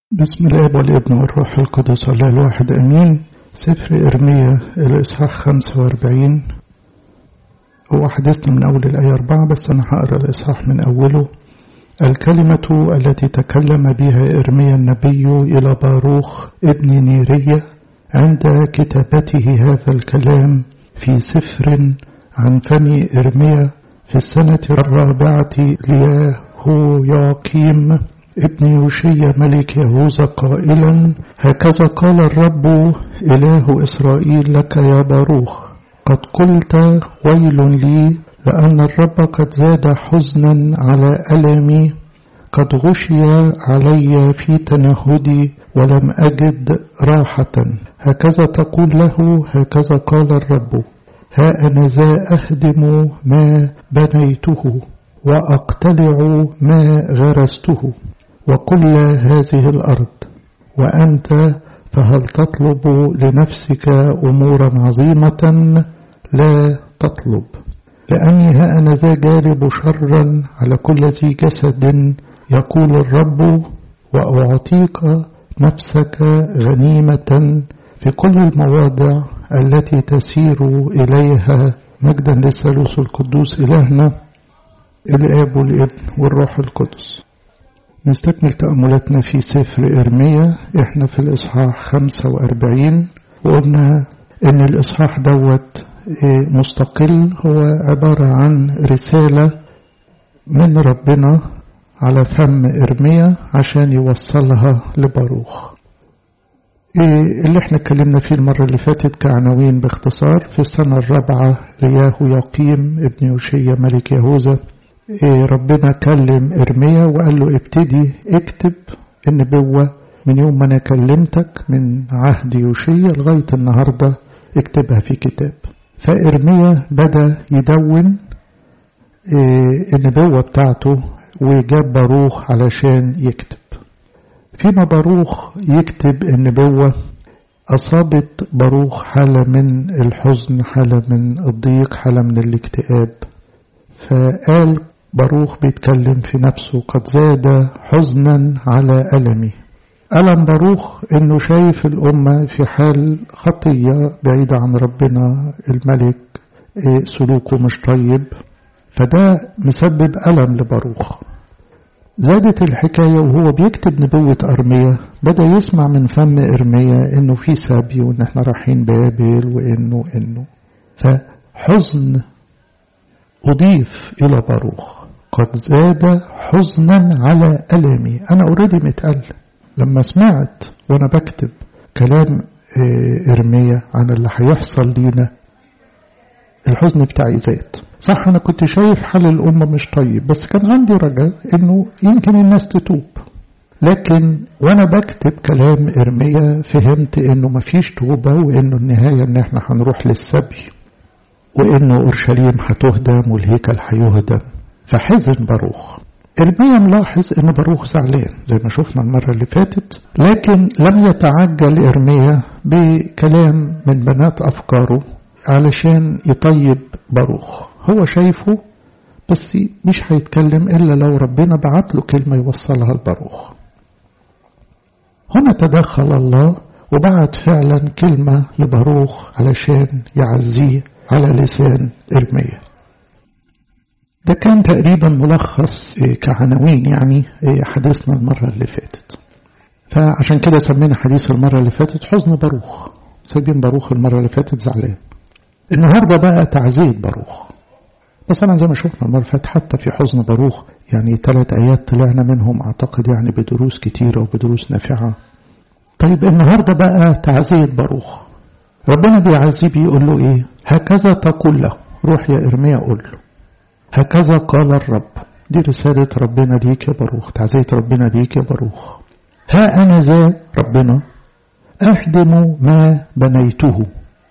بسم الاب والابن والروح القدس الله الواحد امين سفر ارميا الاصحاح 45 هو حدثنا من اول الايه 4 بس انا هقرا الاصحاح من اوله الكلمة التي تكلم بها ارميا النبي الى باروخ ابن نيرية عند كتابته هذا الكلام في سفر عن فم ارميا في السنة الرابعة ليهوياقيم ابن يوشي ملك يهوذا قائلا هكذا قال الرب إله إسرائيل لك يا باروخ قد قلت ويل لي لأن الرب قد زاد حزنا على ألمي قد غشي علي في تنهدي ولم أجد راحة هكذا تقول له هكذا قال الرب ها أنا ذا أهدم ما بنيته وأقتلع ما غرسته وكل هذه الأرض وأنت فهل تطلب لنفسك أمورا عظيمة لا تطلب لأني ها أنا ذا جالب شرا على كل ذي جسد يقول الرب وأعطيك نفسك غنيمة في كل المواضع التي تسير إليها مجدا للثالوث القدوس إلهنا الآب والابن والروح القدس نستكمل تأملاتنا في سفر إرميا إحنا في الإصحاح 45 وقلنا إن الإصحاح دوت مستقل هو عبارة عن رسالة من ربنا على فم إرميا عشان يوصلها لباروخ اللي احنا اتكلمنا فيه المرة اللي فاتت كعناوين باختصار في السنة الرابعة لياهو يقيم ابن يوشية ملك يهوذا ربنا كلم إرميا وقال له ابتدي اكتب النبوة من يوم ما أنا كلمتك من عهد يوشية لغاية النهاردة اكتبها في كتاب فإرميا بدأ يدون النبوة بتاعته وجاب باروخ علشان يكتب فيما باروخ يكتب النبوة أصابت باروخ حالة من الحزن حالة من الضيق حالة من الاكتئاب فقال باروخ بيتكلم في نفسه قد زاد حزنا على ألمي ألم باروخ إنه شايف الأمة في حال خطية بعيدة عن ربنا الملك سلوكه مش طيب فده مسبب ألم لباروخ زادت الحكاية وهو بيكتب نبوة أرمية بدأ يسمع من فم إرمية إنه في سبي وإن إحنا رايحين بابل وإنه إنه فحزن أضيف إلى باروخ قد زاد حزنا على ألمي أنا أوريدي متألم لما سمعت وأنا بكتب كلام إرمية عن اللي هيحصل لينا الحزن بتاعي زاد صح أنا كنت شايف حال الأمة مش طيب بس كان عندي رجاء إنه يمكن الناس تتوب لكن وأنا بكتب كلام إرمية فهمت إنه مفيش توبة وإنه النهاية إن إحنا هنروح للسبي وإنه أورشليم هتهدم والهيكل هيهدم فحزن باروخ إرميا ملاحظ إن باروخ زعلان زي ما شفنا المرة اللي فاتت لكن لم يتعجل إرميا بكلام من بنات أفكاره علشان يطيب باروخ هو شايفه بس مش هيتكلم إلا لو ربنا بعت له كلمة يوصلها لباروخ هنا تدخل الله وبعت فعلا كلمة لباروخ علشان يعزيه على لسان إرميا ده كان تقريبا ملخص كعناوين يعني حديثنا المرة اللي فاتت فعشان كده سمينا حديث المرة اللي فاتت حزن باروخ سايبين باروخ المرة اللي فاتت زعلان النهاردة بقى تعزية باروخ مثلا زي ما شفنا المرة اللي فاتت حتى في حزن باروخ يعني ثلاث آيات طلعنا منهم أعتقد يعني بدروس كتيرة وبدروس نافعة طيب النهاردة بقى تعزية باروخ ربنا بيعزيه بيقول له ايه هكذا تقول له روح يا إرميا قول له هكذا قال الرب دي رسالة ربنا ليك يا باروخ تعزية ربنا ليك يا باروخ ها أنا ذا ربنا أهدم ما بنيته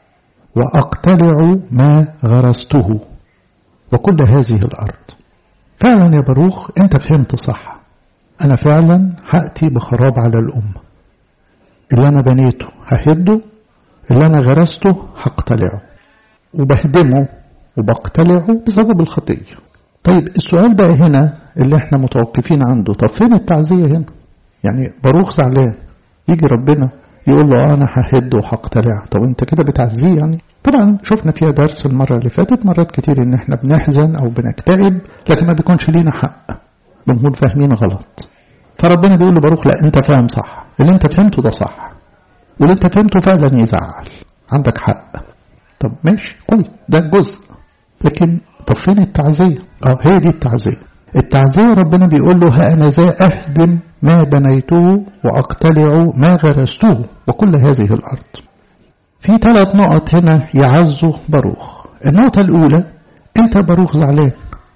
وأقتلع ما غرسته وكل هذه الأرض فعلا يا باروخ أنت فهمت صح أنا فعلا هأتي بخراب على الأمة اللي أنا بنيته ههده اللي أنا غرسته هقتلعه وبهدمه وبقتلعه بسبب الخطية طيب السؤال بقى هنا اللي احنا متوقفين عنده طب فين التعزية هنا يعني باروخ زعلان يجي ربنا يقول له أنا ههد وهقتلع طب أنت كده بتعزيه يعني طبعا شفنا فيها درس المرة اللي فاتت مرات كتير إن إحنا بنحزن أو بنكتئب لكن ما بيكونش لينا حق بنكون فاهمين غلط فربنا بيقول له باروخ لا أنت فاهم صح اللي أنت فهمته ده صح واللي أنت فهمته فعلا يزعل عندك حق طب ماشي كويس ده جزء لكن طب فين التعزية اه هي دي التعزية التعزية ربنا بيقول له ها أنا ذا أهدم ما بنيته وأقتلع ما غرسته وكل هذه الأرض في ثلاث نقط هنا يعزوا باروخ النقطة الأولى أنت باروخ زعلان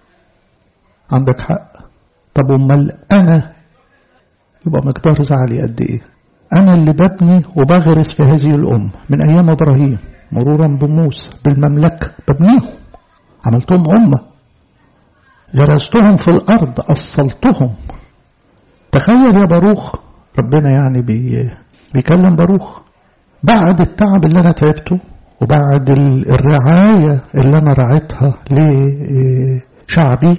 عندك حق طب أمال أنا يبقى مقدار زعلي قد إيه أنا اللي ببني وبغرس في هذه الأمة من أيام إبراهيم مرورا بموسى بالمملكة ببنيهم عملتهم أمة غرستهم في الأرض أصلتهم تخيل يا باروخ ربنا يعني بي بيكلم باروخ بعد التعب اللي أنا تعبته وبعد الرعاية اللي أنا رعيتها لشعبي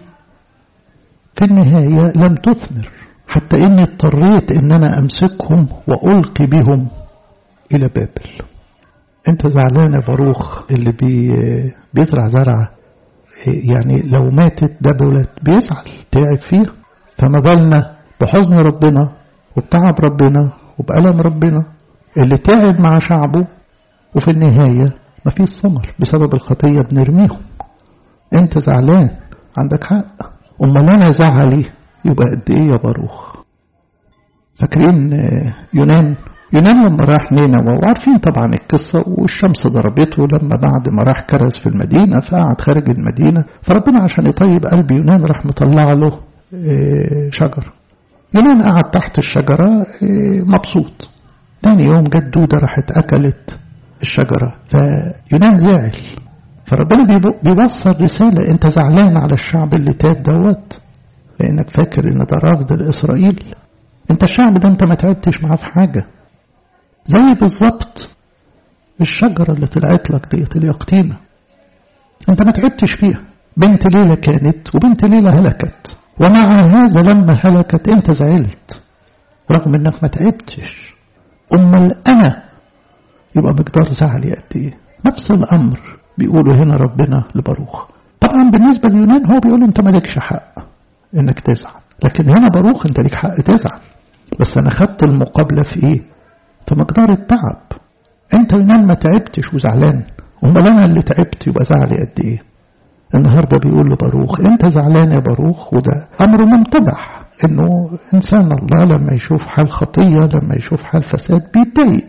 في النهاية لم تثمر حتى إني اضطريت إن أنا أمسكهم وألقي بهم إلى بابل أنت زعلان يا باروخ اللي بي بيزرع زرعة يعني لو ماتت دبلت بيزعل تعب فيها فما بالنا بحزن ربنا وبتعب ربنا وبألم ربنا اللي تعب مع شعبه وفي النهاية مفيش ثمر بسبب الخطية بنرميهم انت زعلان عندك حق امال انا زعلي يبقى قد ايه يا باروخ فاكرين يونان يونان لما راح نينوى وعارفين طبعا القصة والشمس ضربته لما بعد ما راح كرز في المدينة فقعد خارج المدينة فربنا عشان يطيب قلب يونان راح مطلع له شجر يونان قعد تحت الشجرة مبسوط تاني يوم جت دودة راحت أكلت الشجرة فيونان زعل فربنا بيوصل رسالة انت زعلان على الشعب اللي تاب دوت لانك فاكر ان ده رفض لإسرائيل انت الشعب ده انت ما تعبتش معاه في حاجة زي بالظبط الشجرة اللي طلعت لك ديت اليقطينة انت ما تعبتش فيها بنت ليلة كانت وبنت ليلة هلكت ومع هذا لما هلكت انت زعلت رغم انك ما تعبتش امال انا يبقى مقدار زعلي قد ايه نفس الامر بيقولوا هنا ربنا لباروخ طبعا بالنسبة لليونان هو بيقول انت مالكش حق انك تزعل لكن هنا باروخ انت ليك حق تزعل بس انا خدت المقابلة في ايه في مقدار التعب انت يونان ما تعبتش وزعلان امال انا اللي تعبت يبقى زعلي قد ايه النهاردة بيقول لباروخ انت زعلان يا باروخ وده امر ممتدح انه انسان الله لما يشوف حال خطية لما يشوف حال فساد بيتضايق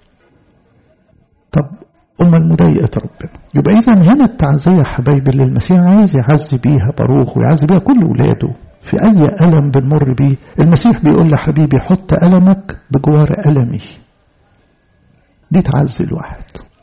طب أمال مضايقة ربنا يبقى إذا هنا التعزية حبايبي اللي المسيح عايز يعزي بيها باروخ ويعزي بيها كل ولاده في أي ألم بنمر بيه المسيح بيقول لحبيبي حط ألمك بجوار ألمي دي تعزي الواحد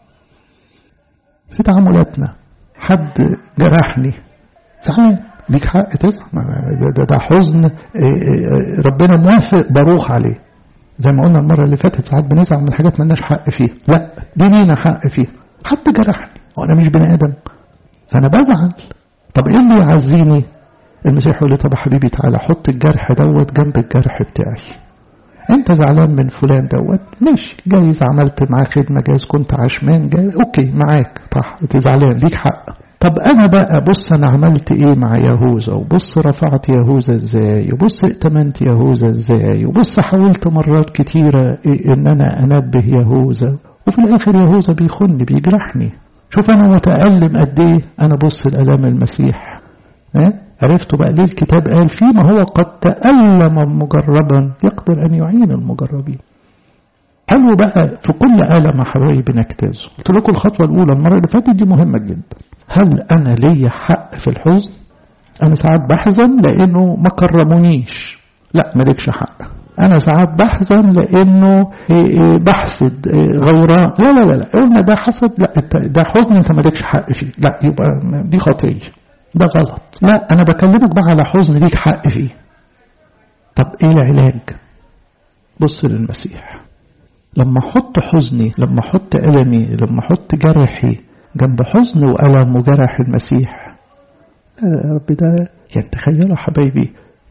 في تعاملاتنا حد جرحني زعلان ليك حق تزعل ده, ده, ده حزن ربنا موافق باروخ عليه زي ما قلنا المرة اللي فاتت ساعات بنزعل من حاجات ملناش حق فيها لا دي لينا حق فيها حد جرحني وانا مش بني ادم فانا بزعل طب ايه اللي يعزيني المسيح يقول لي طب يا حبيبي تعالى حط الجرح دوت جنب الجرح بتاعي انت زعلان من فلان دوت ماشي جايز عملت معاه خدمة جايز كنت عشمان جايز اوكي معاك صح انت زعلان ليك حق طب انا بقى بص انا عملت ايه مع يهوذا وبص رفعت يهوذا ازاي وبص ائتمنت يهوذا ازاي وبص حاولت مرات كتيرة إيه ان انا انبه يهوذا وفي الاخر يهوذا بيخني بيجرحني شوف انا متألم قد ايه انا بص الالام المسيح اه؟ عرفتوا بقى ليه الكتاب قال فيما هو قد تألم مجربا يقدر ان يعين المجربين حلو بقى في كل ألم يا حبايبي نجتازه قلت لكم الخطوة الأولى المرة اللي فاتت دي مهمة جدا هل أنا ليا حق في الحزن أنا ساعات بحزن لأنه ما كرمونيش لا مالكش حق أنا ساعات بحزن لأنه بحسد غيران لا لا لا قلنا ده حسد لا ده حزن أنت مالكش حق فيه لا يبقى دي خطية ده غلط لا أنا بكلمك بقى على حزن ليك حق فيه طب إيه العلاج بص للمسيح لما أحط حزني لما أحط ألمي لما أحط جرحي جنب حزن وألم وجرح المسيح يا رب ده يعني تخيلوا حبايبي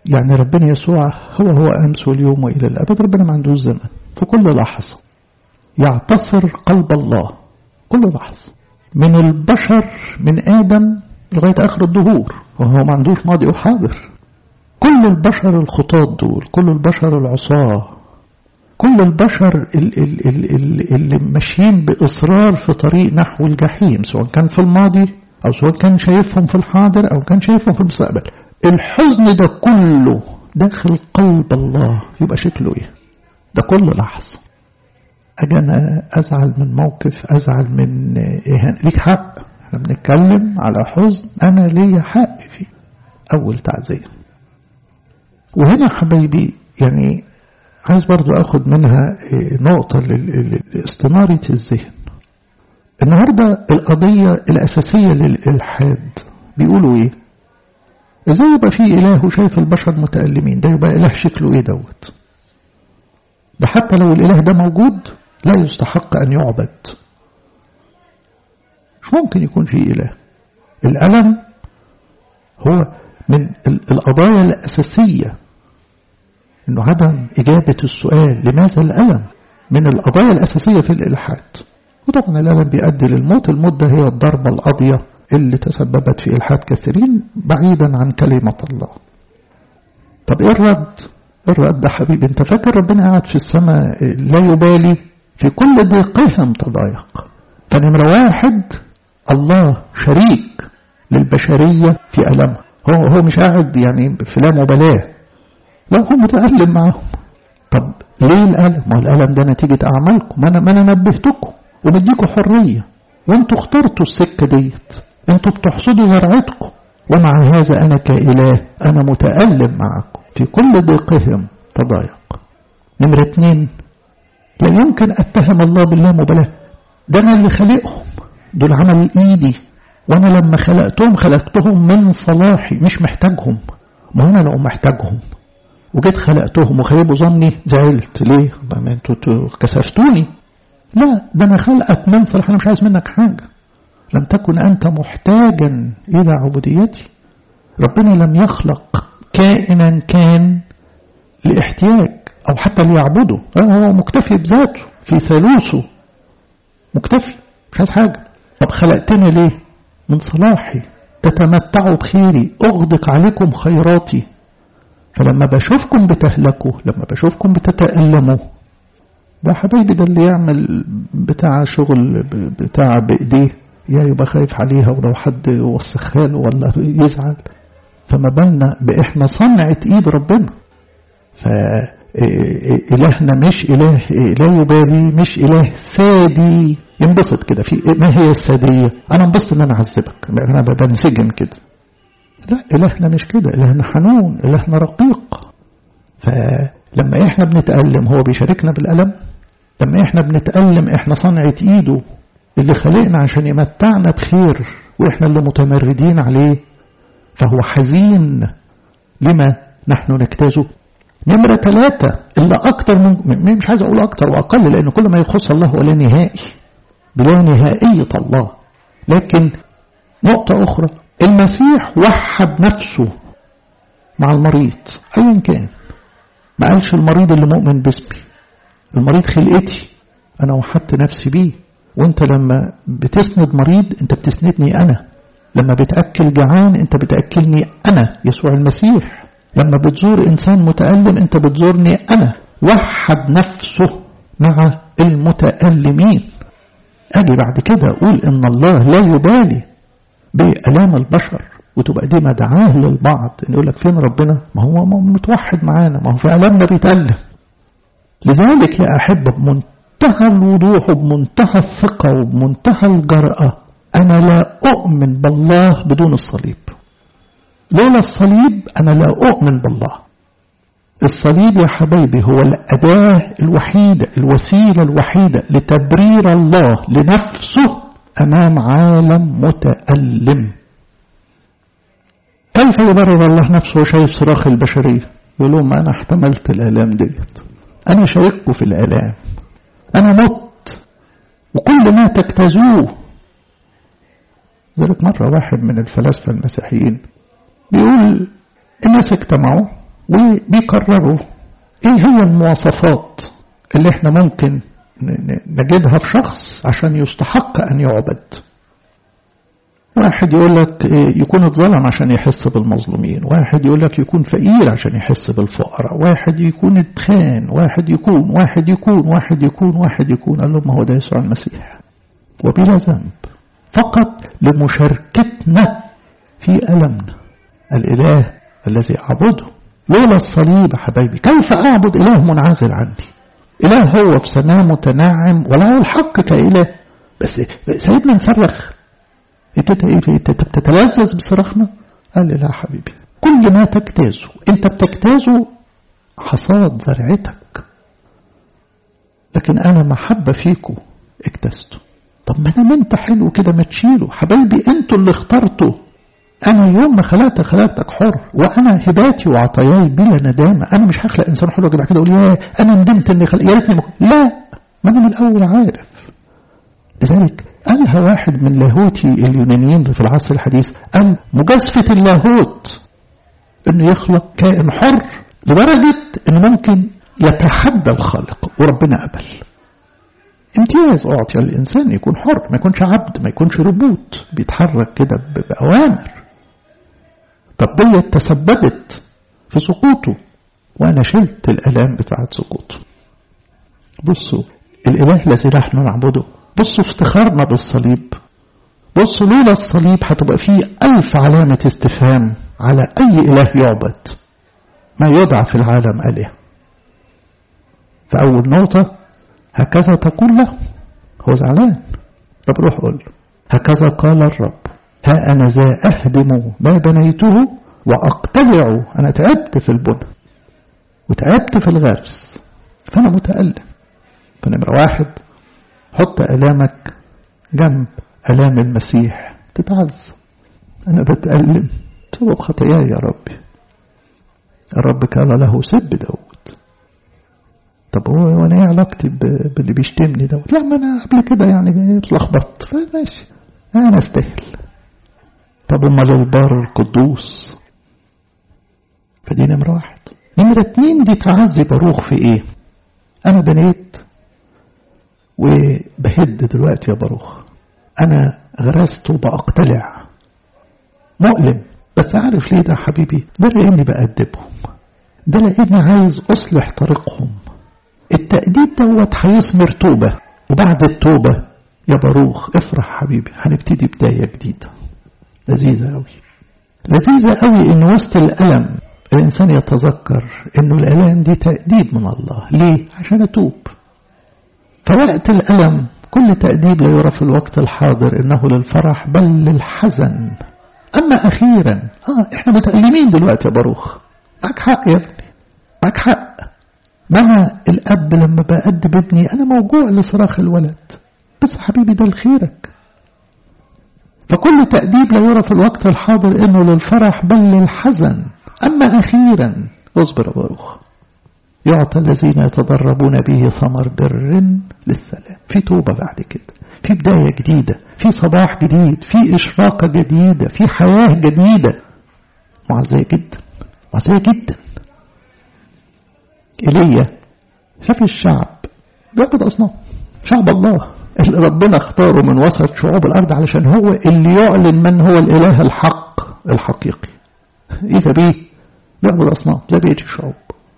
يعني ربنا يسوع هو هو أمس واليوم وإلى الأبد ربنا ما عندوش زمن في كل لحظة يعتصر قلب الله كل لحظة من البشر من آدم لغاية آخر الدهور وهو ما عندوش ماضي وحاضر كل البشر الخطاة دول كل البشر العصاة كل البشر اللي ماشيين بإصرار في طريق نحو الجحيم سواء كان في الماضي أو سواء كان شايفهم في الحاضر أو كان شايفهم في المستقبل الحزن ده كله داخل قلب الله يبقى شكله ايه ده كل لحظة أجي أنا أزعل من موقف أزعل من إهانة ليك حق احنا بنتكلم على حزن أنا ليا حق فيه أول تعزية وهنا حبايبي يعني عايز برضو أخد منها نقطة لاستنارة الذهن النهاردة القضية الأساسية للإلحاد بيقولوا إيه ازاي يبقى في اله وشايف البشر متألمين ده يبقى اله شكله ايه دوت ده حتى لو الاله ده موجود لا يستحق ان يعبد مش ممكن يكون في اله الألم هو من القضايا الأساسية انه عدم إجابة السؤال لماذا الألم من القضايا الأساسية في الإلحاد وطبعا الألم بيؤدي للموت الموت ده هي الضربة القاضية اللي تسببت في إلحاد كثيرين بعيدا عن كلمة الله طب إيه الرد الرد ده حبيبي انت فاكر ربنا قاعد في السماء لا يبالي في كل ضيقهم تضايق فنمرة واحد الله شريك للبشرية في ألمها هو هو مش قاعد يعني في لا مبالاة لا هو متألم معهم طب ليه الألم؟ ما الألم ده نتيجة أعمالكم ما أنا, ما أنا نبهتكم ومديكم حرية وانتوا اخترتوا السكة ديت انتوا بتحصدوا زرعتكم ومع هذا أنا كإله أنا متألم معكم في كل ضيقهم تضايق نمرة اتنين لا يمكن أتهم الله بالله مبالاة ده أنا اللي خلقهم دول عمل إيدي وأنا لما خلقتهم خلقتهم من صلاحي مش محتاجهم ما أنا لو محتاجهم وجيت خلقتهم وخيبوا ظني زعلت ليه ما انتوا كسفتوني لا ده أنا خلقك من صلاح أنا مش عايز منك حاجة لم تكن أنت محتاجا إلى عبوديتي ربنا لم يخلق كائنا كان لاحتياج أو حتى ليعبده هو مكتفي بذاته في ثالوثه مكتفي مش عايز حاجة طب خلقتني ليه من صلاحي تتمتعوا بخيري أغدق عليكم خيراتي فلما بشوفكم بتهلكوا لما بشوفكم بتتألموا ده حبايبي ده اللي يعمل بتاع شغل بتاع بإيديه يا يبقى خايف عليها ولو حد وسخها له ولا يزعل فما بالنا بإحنا صنعة إيد ربنا فإلهنا مش إله لا يبالي مش إله سادي ينبسط كده في ما هي السادية أنا انبسط إن أنا أعذبك أنا بنسجن كده لا إلهنا مش كده إلهنا حنون إلهنا رقيق فلما إحنا بنتألم هو بيشاركنا بالألم لما إحنا بنتألم إحنا صنعة إيده اللي خلقنا عشان يمتعنا بخير وإحنا اللي متمردين عليه فهو حزين لما نحن نجتازه نمرة ثلاثة اللي أكتر من مش عايز أقول أكتر وأقل لأن كل ما يخص الله هو لا نهائي بلا نهائية الله لكن نقطة أخرى المسيح وحد نفسه مع المريض أيا كان ما قالش المريض اللي مؤمن باسمي المريض خلقتي أنا وحدت نفسي بيه وانت لما بتسند مريض انت بتسندني أنا لما بتأكل جعان انت بتأكلني أنا يسوع المسيح لما بتزور إنسان متألم انت بتزورني أنا وحد نفسه مع المتألمين أجي بعد كده أقول إن الله لا يبالي بألام البشر وتبقى دي مدعاه للبعض إن يقول لك فين ربنا ما هو متوحد معانا ما هو في ألامنا بيتألم لذلك يا أحبة بمنتهى الوضوح وبمنتهى الثقة وبمنتهى الجرأة أنا لا أؤمن بالله بدون الصليب لولا الصليب أنا لا أؤمن بالله الصليب يا حبايبي هو الأداة الوحيدة الوسيلة الوحيدة لتبرير الله لنفسه أمام عالم متألم كيف يبرر الله نفسه وشايف صراخ البشرية يقول لهم أنا احتملت الآلام ديت أنا شارككم في الآلام أنا مت وكل ما تجتازوه ذلك مرة واحد من الفلاسفة المسيحيين بيقول الناس اجتمعوا وبيكرروا ايه هي المواصفات اللي احنا ممكن نجدها في شخص عشان يستحق ان يعبد واحد يقول لك يكون اتظلم عشان يحس بالمظلومين واحد يقول لك يكون فقير عشان يحس بالفقراء واحد يكون اتخان واحد يكون واحد يكون واحد يكون واحد يكون قال لهم ما هو ده يسوع المسيح وبلا ذنب فقط لمشاركتنا في ألمنا الإله الذي أعبده لولا الصليب يا حبايبي كيف أعبد إله منعزل عني إله هو في سماء متناعم ولا الحق كإله بس سيدنا نصرخ انت بتتلذذ بصراخنا قال لي لا حبيبي كل ما تجتازه انت بتجتازه حصاد زرعتك لكن انا محبة فيكم اجتزته طب ما دام انت حلو كده ما تشيله حبايبي انتوا اللي اخترتوا انا يوم ما خلقت خلقتك حر وانا هباتي وعطاياي بلا ندامة انا مش هخلق انسان حلو كده كده اقول يا انا ندمت اني خلق يا ريتني لا ما انا من الاول عارف لذلك قالها واحد من لاهوتي اليونانيين في العصر الحديث قال مجازفة اللاهوت انه يخلق كائن حر لدرجة انه ممكن يتحدى الخالق وربنا قبل امتياز اعطي الانسان يكون حر ما يكونش عبد ما يكونش ربوت بيتحرك كده باوامر طب ديت تسببت في سقوطه وانا شلت الالام بتاعت سقوطه بصوا الاله الذي نحن نعبده بصوا افتخارنا بالصليب بصوا لولا الصليب هتبقى فيه ألف علامة استفهام على أي إله يعبد ما يدعى في العالم آله فأول نقطة هكذا تقول له هو زعلان طب روح قول له هكذا قال الرب ها أنا ذا أهدم ما بنيته وأقتلع أنا تعبت في البنى وتعبت في الغرس فأنا متألم فنمرة واحد حط ألامك جنب ألام المسيح تتعز أنا بتألم بسبب خطاياي يا ربي الرب كان له سب داود طب هو وانا ايه علاقتي باللي بيشتمني دوت لا ما انا قبل كده يعني اتلخبطت فماشي انا استاهل طب امال البار القدوس فدي نمرة واحد نمرة اتنين دي تعزي باروخ في ايه انا بنيت وبهد دلوقتي يا باروخ انا غرست وبقتلع مؤلم بس عارف ليه ده حبيبي ده لاني بأدبهم ده لاني عايز اصلح طريقهم التأديب دوت هيثمر توبة وبعد التوبة يا باروخ افرح حبيبي هنبتدي بداية جديدة لذيذة قوي لذيذة قوي ان وسط الألم الإنسان يتذكر انه الألام دي تأديب من الله ليه؟ عشان أتوب فوقت الألم كل تأديب لا يرى في الوقت الحاضر إنه للفرح بل للحزن أما أخيرا آه إحنا متألمين دلوقتي يا باروخ معك حق يا ابني معك حق ما أنا الأب لما بأدب ابني أنا موجوع لصراخ الولد بس حبيبي ده لخيرك فكل تأديب لا يرى في الوقت الحاضر إنه للفرح بل للحزن أما أخيرا اصبر يا باروخ يعطى الذين يتدربون به ثمر بر للسلام في توبة بعد كده في بداية جديدة في صباح جديد في إشراقة جديدة في حياة جديدة معزية جدا معزية جدا إيليا شاف الشعب بيعبد أصنام شعب الله اللي ربنا اختاره من وسط شعوب الأرض علشان هو اللي يعلن من هو الإله الحق الحقيقي إذا بيه بيعبد أصنام زي بقية الشعوب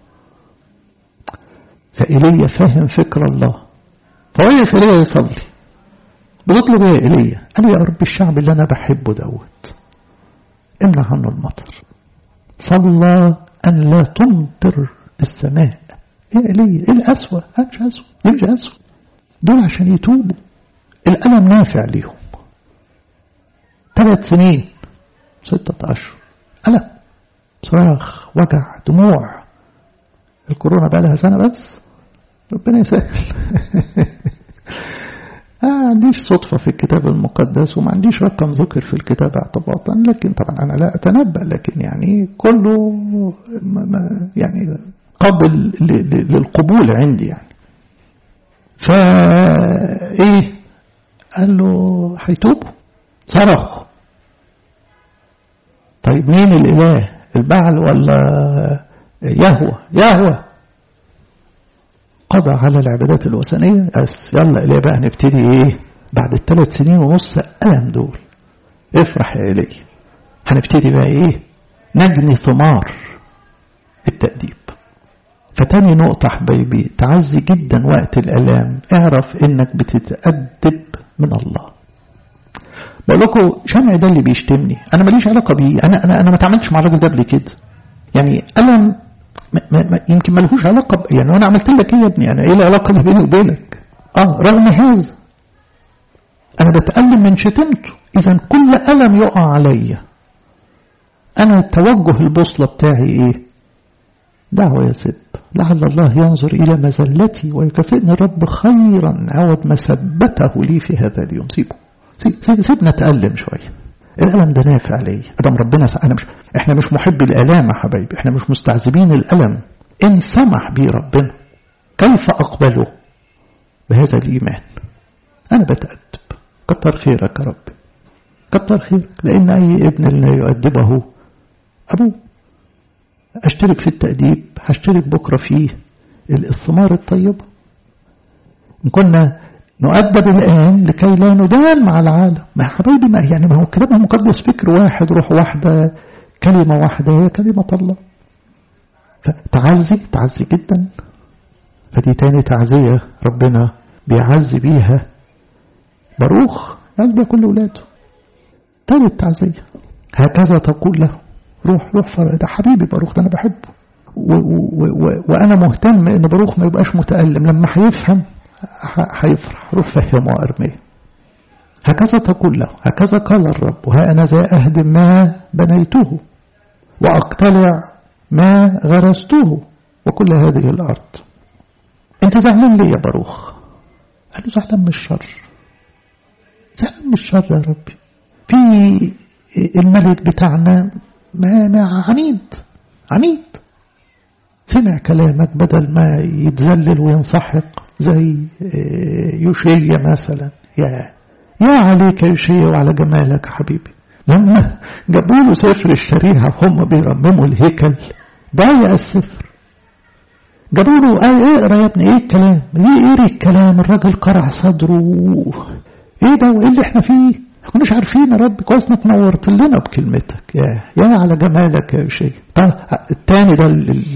فإيليا فاهم فكر الله فوقف إيليا يصلي بتطلب ايه إيليا قال يا رب الشعب اللي أنا بحبه دوت امنع عنه المطر صلى أن لا تمطر السماء ايه إيليا ايه الأسوأ مش أسوأ مش أسوأ دول عشان يتوبوا الألم نافع ليهم ثلاث سنين ستة أشهر ألم صراخ وجع دموع الكورونا بقى لها سنة بس ربنا يسهل ما عنديش صدفة في الكتاب المقدس وما عنديش رقم ذكر في الكتاب اعتباطا لكن طبعا أنا لا أتنبأ لكن يعني كله ما يعني قابل للقبول عندي يعني فإيه قال له هيتوبوا صرخ طيب مين الإله البعل ولا يهوى يهوى قضى على العبادات الوثنية بس يلا إليه بقى نبتدي إيه بعد الثلاث سنين ونص ألم دول افرح يا إلي هنبتدي بقى إيه نجني ثمار التأديب فتاني نقطة حبايبي تعزي جدا وقت الألام اعرف انك بتتأدب من الله بقول لكم شمع ده اللي بيشتمني انا ماليش علاقة بيه انا انا انا ما تعاملتش مع الراجل ده قبل كده يعني ألم ما ما يمكن ملهوش علاقة يعني انا عملت لك ايه يا ابني انا ايه العلاقة ما بيني وبينك اه رغم هذا انا بتألم من شتمته اذا كل ألم يقع عليا انا توجه البوصلة بتاعي ايه دعوة يا سب لعل الله ينظر إلى مزلتي ويكافئني الرب خيرا عوض ما ثبته لي في هذا اليوم سيبه سيب سيبنا نتألم شوية الألم ده نافع لي أدم ربنا أنا مش إحنا مش محب الآلام يا حبايبي إحنا مش مستعذبين الألم إن سمح بي ربنا كيف أقبله بهذا الإيمان أنا بتأدب كتر خيرك يا رب كتر خيرك لأن أي ابن لا يؤدبه أبوه أشترك في التأديب هشترك بكرة في الثمار الطيبة إن كنا نؤدب الآن لكي لا ندان مع العالم ما يا حبايبي ما يعني ما هو الكلام المقدس فكر واحد روح واحدة كلمة واحدة هي كلمة الله فتعزي تعزي جدا فدي تاني تعزية ربنا بيعزي بيها باروخ قلب كل ولاده تالت تعزية هكذا تقول له روح روح فرق ده حبيبي باروخ ده انا بحبه و و و وانا مهتم ان باروخ ما يبقاش متألم لما هيفهم هيفرح روح فهمه ارميه هكذا تقول له هكذا قال الرب ها انا ذا اهدم ما بنيته واقتلع ما غرسته وكل هذه الارض انت زعلان ليه يا باروخ قال له زعلان من الشر زعلان من الشر يا ربي في الملك بتاعنا ما ما عنيد عنيد سمع كلامك بدل ما يتذلل وينسحق زي يوشية مثلا يا يا عليك يا يوشية وعلى جمالك يا حبيبي لما جابوا له سفر الشريعة وهم بيرمموا الهيكل ضايق السفر جابوا له آه اقرا يا ابني ايه الكلام ايه اقري الكلام الراجل قرع صدره ايه ده وايه اللي احنا فيه ما كناش عارفين يا رب كويس انك نورت لنا بكلمتك يا يا على جمالك يا شيء الثاني ده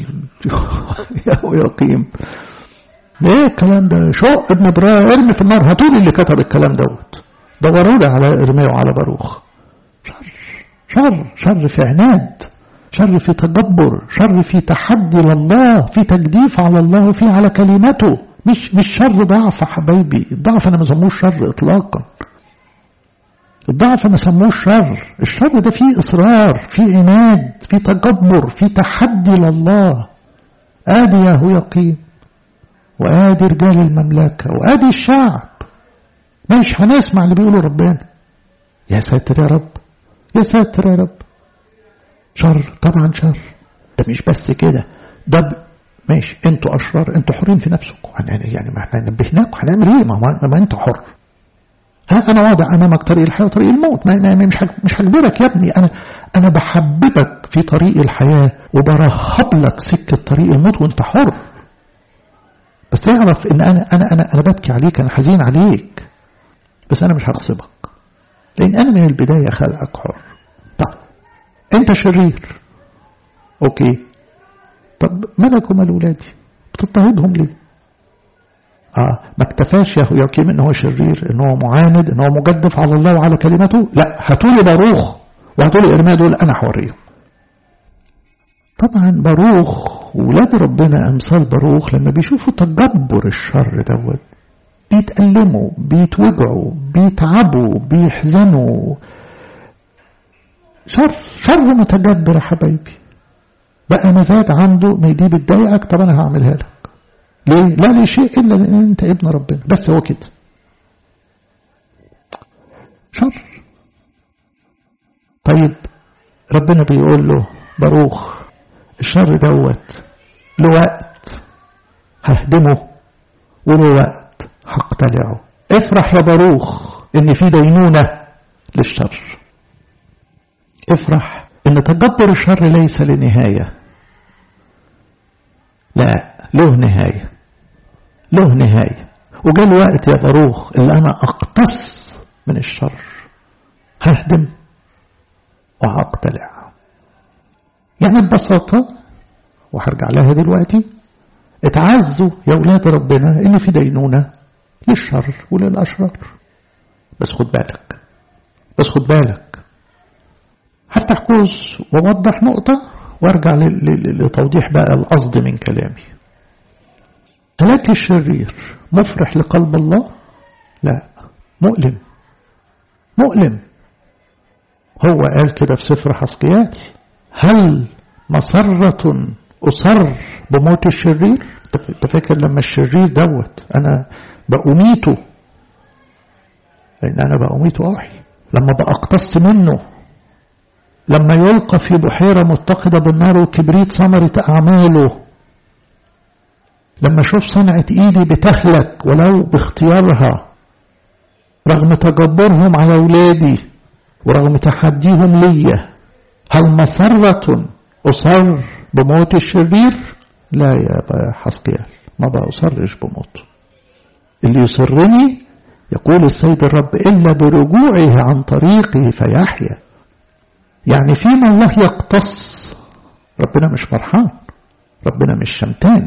يا يقيم ايه الكلام ده شق ابن براء ارمي في النار هاتولي اللي كتب الكلام دوت دوروا لي على ارميه وعلى باروخ شر شر شر في عناد شر في تجبر شر في تحدي لله في تجديف على الله وفي على كلمته مش مش شر ضعف حبايبي الضعف انا ما سموش شر اطلاقا الضعف ما سموش شر الشر ده فيه إصرار فيه عناد فيه تجبر فيه تحدي لله آدي ياهو يقين وآدي رجال المملكة وآدي الشعب مش هنسمع اللي بيقوله ربنا يا ساتر يا رب يا ساتر يا رب شر طبعا شر ده مش بس كده ده ماشي انتوا أشرار انتوا حرين في نفسكم يعني ما احنا نبهناكم هنعمل ايه ما, ما انتوا حر ها أنا واضع أمامك طريق الحياة وطريق الموت ما مش مش هجبرك يا ابني أنا أنا بحببك في طريق الحياة وبرهب لك سكة طريق الموت وأنت حر بس اعرف إن أنا أنا أنا أنا ببكي عليك أنا حزين عليك بس أنا مش هغصبك لأن أنا من البداية خلقك حر طب أنت شرير أوكي طب مالك ومال ولادي بتضطهدهم ليه آه ما اكتفاش يا يقيم ان هو شرير ان هو معاند ان هو مجدف على الله وعلى كلمته لا هاتولي باروخ وهاتولي ارميا دول انا حوريهم طبعا باروخ ولاد ربنا امثال باروخ لما بيشوفوا تجبر الشر دوت بيتألموا بيتوجعوا بيتعبوا بيحزنوا شر شر متجبر يا حبايبي بقى مزاج عنده ما دي بتضايقك طب انا هعملها لك ليه؟ لا لشيء إلا لأن أنت ابن ربنا بس هو كده شر طيب ربنا بيقول له باروخ الشر دوت له وقت ههدمه وله وقت هقتلعه افرح يا باروخ ان في دينونة للشر افرح ان تجبر الشر ليس لنهاية لا له نهاية له نهاية وجاء الوقت يا باروخ اللي أنا أقتص من الشر ههدم وهقتلع يعني ببساطة وهرجع لها دلوقتي اتعزوا يا أولاد ربنا إن في دينونة للشر وللأشرار بس خد بالك بس خد بالك هفتح قوس ووضح نقطة وارجع لتوضيح بقى القصد من كلامي هلاك الشرير مفرح لقلب الله لا مؤلم مؤلم هو قال كده في سفر حسقيال هل مسرة أصر بموت الشرير انت فاكر لما الشرير دوت أنا بأميته لأن أنا بأميته أحي لما بأقتص منه لما يلقى في بحيرة متقدة بالنار وكبريت ثمرة أعماله لما أشوف صنعة إيدي بتهلك ولو باختيارها رغم تجبرهم على أولادي ورغم تحديهم ليا هل مسرة أصر بموت الشرير لا يا حسقيال ما بأصرش بموته اللي يسرني يقول السيد الرب إلا برجوعه عن طريقه فيحيا يعني فيما الله يقتص ربنا مش فرحان ربنا مش شمتان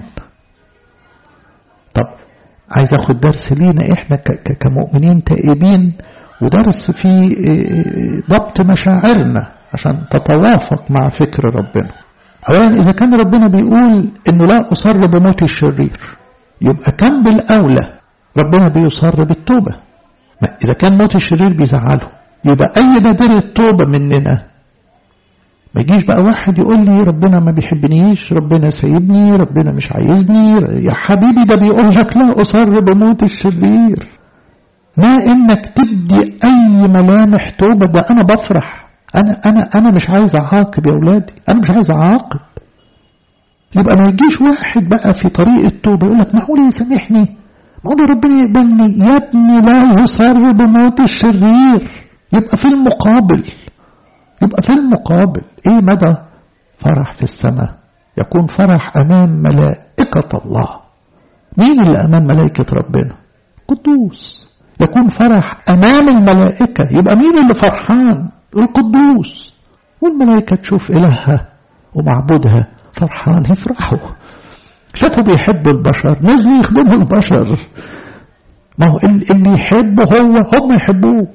طب عايز اخد درس لينا احنا كمؤمنين تائبين ودرس في ضبط مشاعرنا عشان تتوافق مع فكر ربنا اولا اذا كان ربنا بيقول انه لا اصر بموت الشرير يبقى كان بالاولى ربنا بيصر بالتوبه اذا كان موت الشرير بيزعله يبقى اي بادرة توبة مننا ما يجيش بقى واحد يقول لي ربنا ما بيحبنيش ربنا سايبني ربنا مش عايزني يا حبيبي ده بيقول لك لا أصر بموت الشرير ما انك تدي اي ملامح توبة ده انا بفرح انا انا انا مش عايز اعاقب يا اولادي انا مش عايز اعاقب يبقى ما يجيش واحد بقى في طريق التوبة يقول لك معقول يسامحني معقول ربنا يقبلني يا ابني لا يصر بموت الشرير يبقى في المقابل يبقى في المقابل ايه مدى فرح في السماء يكون فرح امام ملائكة الله مين اللي امام ملائكة ربنا قدوس يكون فرح امام الملائكة يبقى مين اللي فرحان القدوس والملائكة تشوف الهها ومعبودها فرحان يفرحوا شافوا بيحب البشر نزلوا يخدموا البشر ما هو اللي يحبه هو هم يحبوه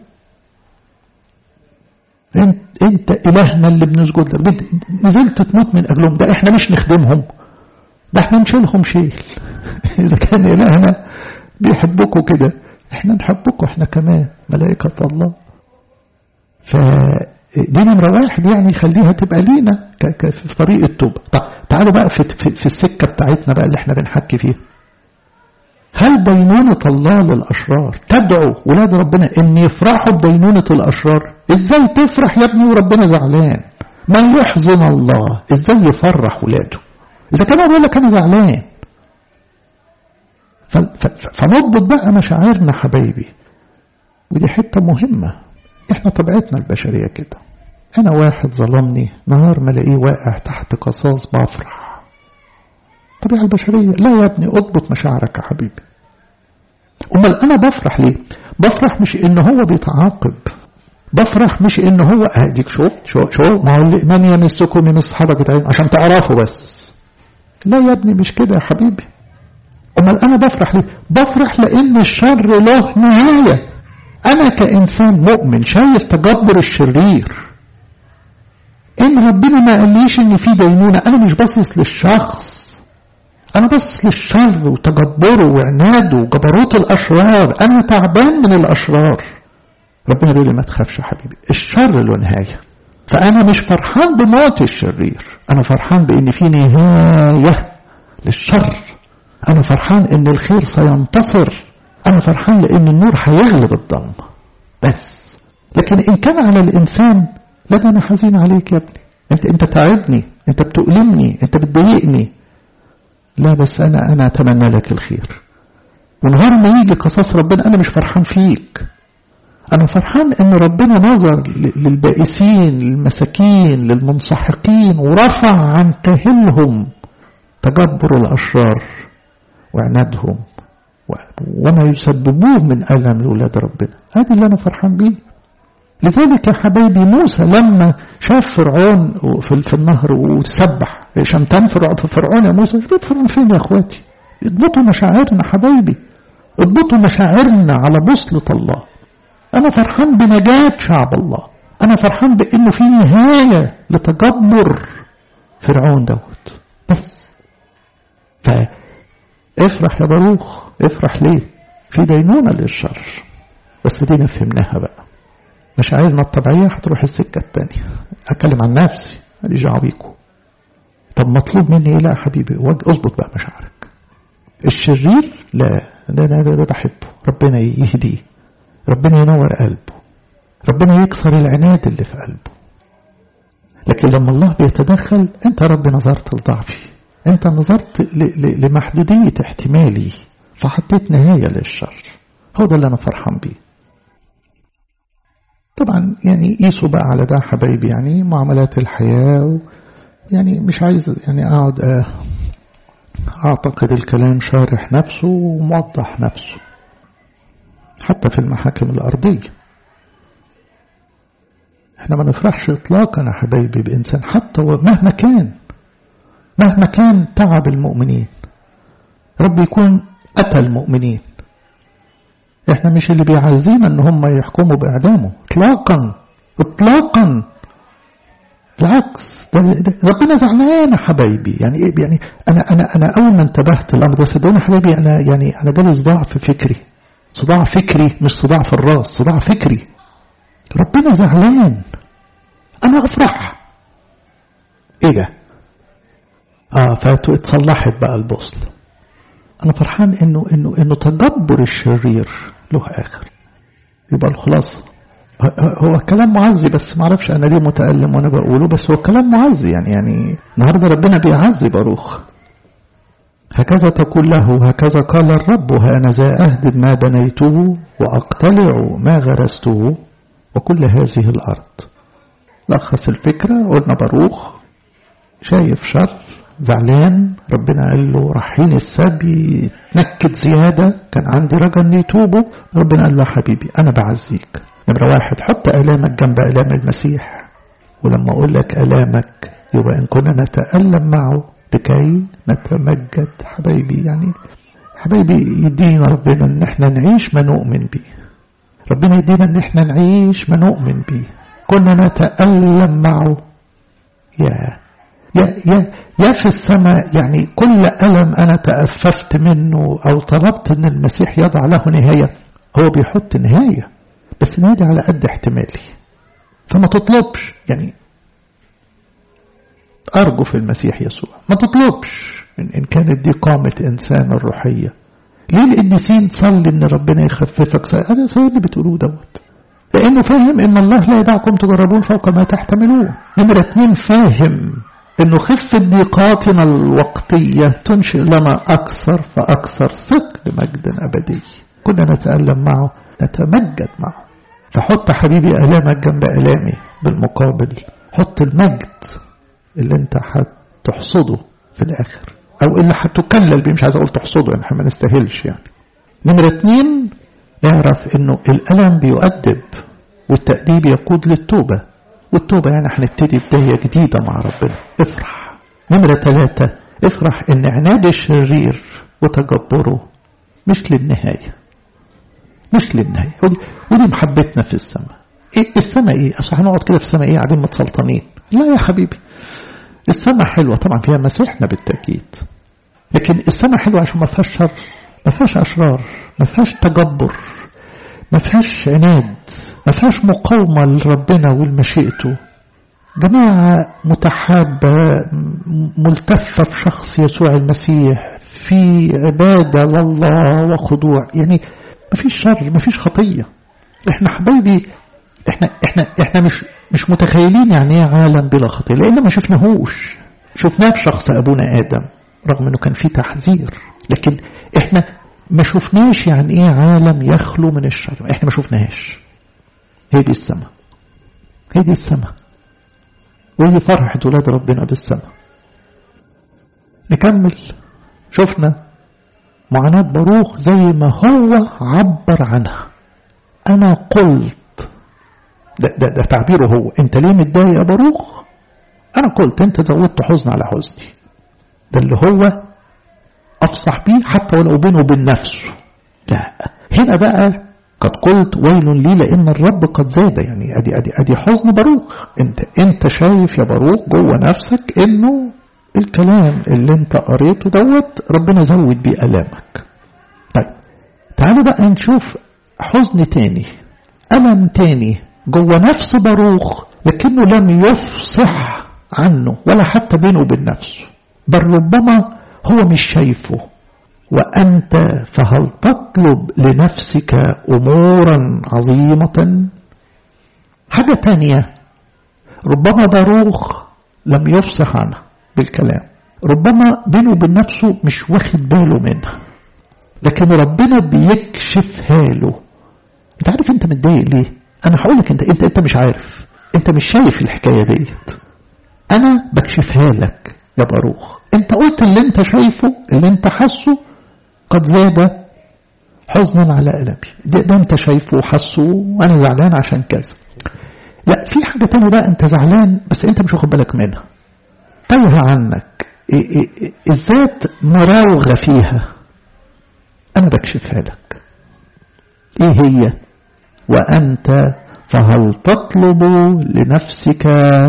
انت, انت الهنا اللي بنسجد لك نزلت تموت من اجلهم ده احنا مش نخدمهم ده احنا نشيلهم شيل اذا كان الهنا بيحبكم كده احنا نحبكم احنا كمان ملائكة الله فدي نمرة واحد يعني خليها تبقى لينا في طريق التوبة طب تعالوا بقى في, في, في السكة بتاعتنا بقى اللي احنا بنحكي فيها هل دينونة الله للأشرار تدعو ولاد ربنا ان يفرحوا بدينونة الأشرار ازاي تفرح يا ابني وربنا زعلان من يحزن الله ازاي يفرح ولاده اذا كان بيقول لك انا زعلان فنضبط بقى مشاعرنا حبايبي ودي حتة مهمة احنا طبيعتنا البشرية كده انا واحد ظلمني نهار ما الاقيه واقع تحت قصاص بفرح الطبيعة البشرية لا يا ابني اضبط مشاعرك يا حبيبي امال انا بفرح ليه بفرح مش ان هو بيتعاقب بفرح مش ان هو اديك شوف شو شو ما هو من يمسكم يمس حركة عين عشان تعرفوا بس لا يا ابني مش كده يا حبيبي امال انا بفرح ليه بفرح لان الشر له نهاية انا كانسان مؤمن شايف تجبر الشرير ان ربنا ما قاليش ان في دينونة انا مش باصص للشخص أنا بس للشر وتجبره وعناده وجبروت الأشرار أنا تعبان من الأشرار ربنا بيقول لي ما تخافش يا حبيبي الشر له نهاية فأنا مش فرحان بموت الشرير أنا فرحان بإن في نهاية للشر أنا فرحان إن الخير سينتصر أنا فرحان لأن النور هيغلب الظلمة بس لكن إن كان على الإنسان لا ده أنا حزين عليك يا ابني أنت أنت تعبني أنت بتؤلمني أنت بتضايقني لا بس أنا أنا أتمنى لك الخير ونهار ما يجي قصاص ربنا أنا مش فرحان فيك أنا فرحان إن ربنا نظر للبائسين للمساكين للمنسحقين ورفع عن كاهلهم تجبر الأشرار وعنادهم وما يسببوه من ألم لأولاد ربنا هذا اللي أنا فرحان بيه لذلك يا حبايبي موسى لما شاف فرعون في النهر وتسبح شمتان فرعون يا موسى جبت فرعون فين يا اخواتي اضبطوا مشاعرنا حبايبي اضبطوا مشاعرنا على بوصلة الله انا فرحان بنجاة شعب الله انا فرحان بانه في نهاية لتجبر فرعون دوت بس فافرح يا باروخ افرح ليه في دينونة للشر بس دينا فهمناها بقى مشاعرنا الطبيعية هتروح السكة التانية أتكلم عن نفسي ماليش دعوة بيكم طب مطلوب مني ايه لا يا حبيبي اظبط بقى مشاعرك الشرير لا ده ده, ده, ده بحبه ربنا يهديه ربنا ينور قلبه ربنا يكسر العناد اللي في قلبه لكن لما الله بيتدخل انت رب نظرت لضعفي انت نظرت لمحدودية احتمالي فحطيت نهاية للشر هو ده اللي انا فرحان بيه طبعا يعني قيسوا بقى على ده حبايبي يعني معاملات الحياة يعني مش عايز يعني اقعد اعتقد الكلام شارح نفسه وموضح نفسه حتى في المحاكم الأرضية احنا ما نفرحش اطلاقا يا حبايبي بإنسان حتى مهما كان مهما كان تعب المؤمنين رب يكون أتى المؤمنين احنا مش اللي بيعزينا ان هم يحكموا باعدامه اطلاقا اطلاقا بالعكس ده ده ربنا زعلان يا حبايبي يعني ايه يعني انا انا انا اول ما انتبهت الامر ده صدقوني حبايبي انا يعني انا جالي صداع في فكري صداع فكري مش صداع في الراس صداع فكري ربنا زعلان انا افرح ايه ده اه فاتوا اتصلحت بقى البوصل انا فرحان انه انه انه تدبر الشرير له اخر يبقى الخلاصه هو كلام معزي بس ما اعرفش انا ليه متالم وانا بقوله بس هو كلام معزي يعني يعني النهارده ربنا بيعزي باروخ هكذا تقول له هكذا قال الرب ها ذا أهدم ما بنيته وأقتلع ما غرسته وكل هذه الأرض لخص الفكرة قلنا باروخ شايف شر زعلان ربنا قال له رايحين السبي تنكد زيادة كان عندي رجا ان يتوبوا ربنا قال له حبيبي أنا بعزيك نمرة واحد حط ألامك جنب ألام المسيح ولما أقول لك ألامك يبقى إن كنا نتألم معه لكي نتمجد حبايبي يعني حبايبي يدينا ربنا ان احنا نعيش ما نؤمن به ربنا يدينا ان احنا نعيش ما نؤمن به كنا نتألم معه يا يا يا يا في السماء يعني كل ألم أنا تأففت منه أو طلبت أن المسيح يضع له نهاية هو بيحط نهاية بس النهاية دي على قد احتمالي فما تطلبش يعني أرجو في المسيح يسوع ما تطلبش إن, إن كانت دي قامة إنسان الروحية ليه القديسين تصلي إن ربنا يخففك هذا زي اللي بتقولوه دوت لأنه فاهم إن الله لا يدعكم تجربون فوق ما تحتملون نمرة اتنين فاهم إنه خفة ضيقاتنا الوقتية تنشئ لنا أكثر فأكثر ثقل مجد أبدي كنا نتألم معه نتمجد معه فحط حبيبي ألامك جنب ألامي بالمقابل حط المجد اللي انت هتحصده في الاخر او اللي هتكلل بيه مش عايز اقول تحصده يعني ما نستاهلش يعني نمرة اتنين اعرف انه الالم بيؤدب والتأديب يقود للتوبة والتوبة يعني هنبتدي بداية جديدة مع ربنا افرح نمرة ثلاثة افرح ان عناد الشرير وتجبره مش للنهاية مش للنهاية ودي, ودي محبتنا في السماء ايه السماء ايه اصل هنقعد كده في السماء ايه قاعدين متسلطنين لا يا حبيبي السماء حلوة طبعا فيها مسيحنا بالتأكيد لكن السماء حلوة عشان ما فيهاش شر ما فيهاش أشرار ما فيهاش تجبر ما فيهاش عناد ما فيهاش مقاومة لربنا ولمشيئته جماعة متحابة ملتفة في شخص يسوع المسيح في عبادة لله وخضوع يعني ما فيش شر ما فيش خطية احنا حبايبي احنا احنا احنا مش مش متخيلين يعني ايه عالم بلا خطيه لان ما شفناهوش شفناه في شخص ابونا ادم رغم انه كان فيه تحذير لكن احنا ما شفناش يعني ايه عالم يخلو من الشر احنا ما شفناهاش هي دي السماء هي دي السماء وهي فرحة ولاد ربنا بالسماء نكمل شفنا معاناة باروخ زي ما هو عبر عنها أنا قلت ده, ده, ده تعبيره هو أنت ليه متضايق يا باروخ أنا قلت أنت زودت حزن على حزني ده اللي هو أفصح بيه حتى ولو بينه وبين نفسه لا هنا بقى قد قلت ويل لي لأن الرب قد زاد يعني أدي, أدي, أدي حزن باروخ أنت, أنت شايف يا باروخ جوه نفسك أنه الكلام اللي انت قريته دوت ربنا زود بيه ألامك طيب تعالوا بقى نشوف حزن تاني ألم تاني جوه نفس باروخ لكنه لم يفصح عنه ولا حتى بينه وبين نفسه بل ربما هو مش شايفه وأنت فهل تطلب لنفسك أمورا عظيمة حاجة تانية ربما باروخ لم يفصح عنها بالكلام ربما بينه وبين نفسه مش واخد باله منها لكن ربنا بيكشفها له انت عارف انت متضايق ليه انا هقول لك انت انت انت مش عارف انت مش شايف الحكايه ديت انا بكشفها لك يا باروخ انت قلت اللي انت شايفه اللي انت حاسه قد زاد حزنا على قلبي ده, ده انت شايفه وحاسه وانا زعلان عشان كذا لا في حاجه تانية بقى انت زعلان بس انت مش واخد بالك منها تايه عنك الذات مراوغة فيها أنا بكشفها لك إيه هي وأنت فهل تطلب لنفسك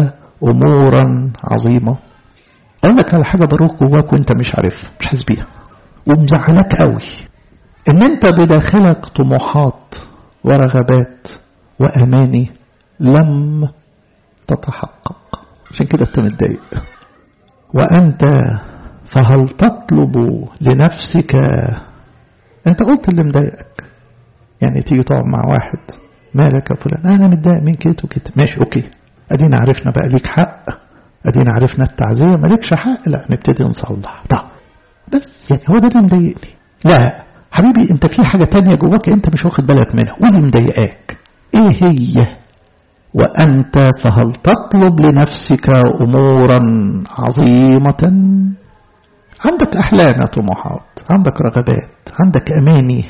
أمورا عظيمة أقول لك على حاجة بروح جواك وأنت مش عارفها مش حاسس بيها ومزعلك قوي إن أنت بداخلك طموحات ورغبات وأماني لم تتحقق عشان كده أنت متضايق وأنت فهل تطلب لنفسك أنت قلت اللي مضايقك يعني تيجي تقعد مع واحد مالك يا فلان أنا متضايق من كده وكده ماشي أوكي أدينا عرفنا بقى ليك حق أدينا عرفنا التعزية مالكش حق لا نبتدي نصلح طب بس يعني هو ده اللي مضايقني لا حبيبي أنت في حاجة تانية جواك أنت مش واخد بالك منها ودي مضايقاك إيه هي وأنت فهل تطلب لنفسك أمورا عظيمة عندك أحلام طموحات عندك رغبات عندك أماني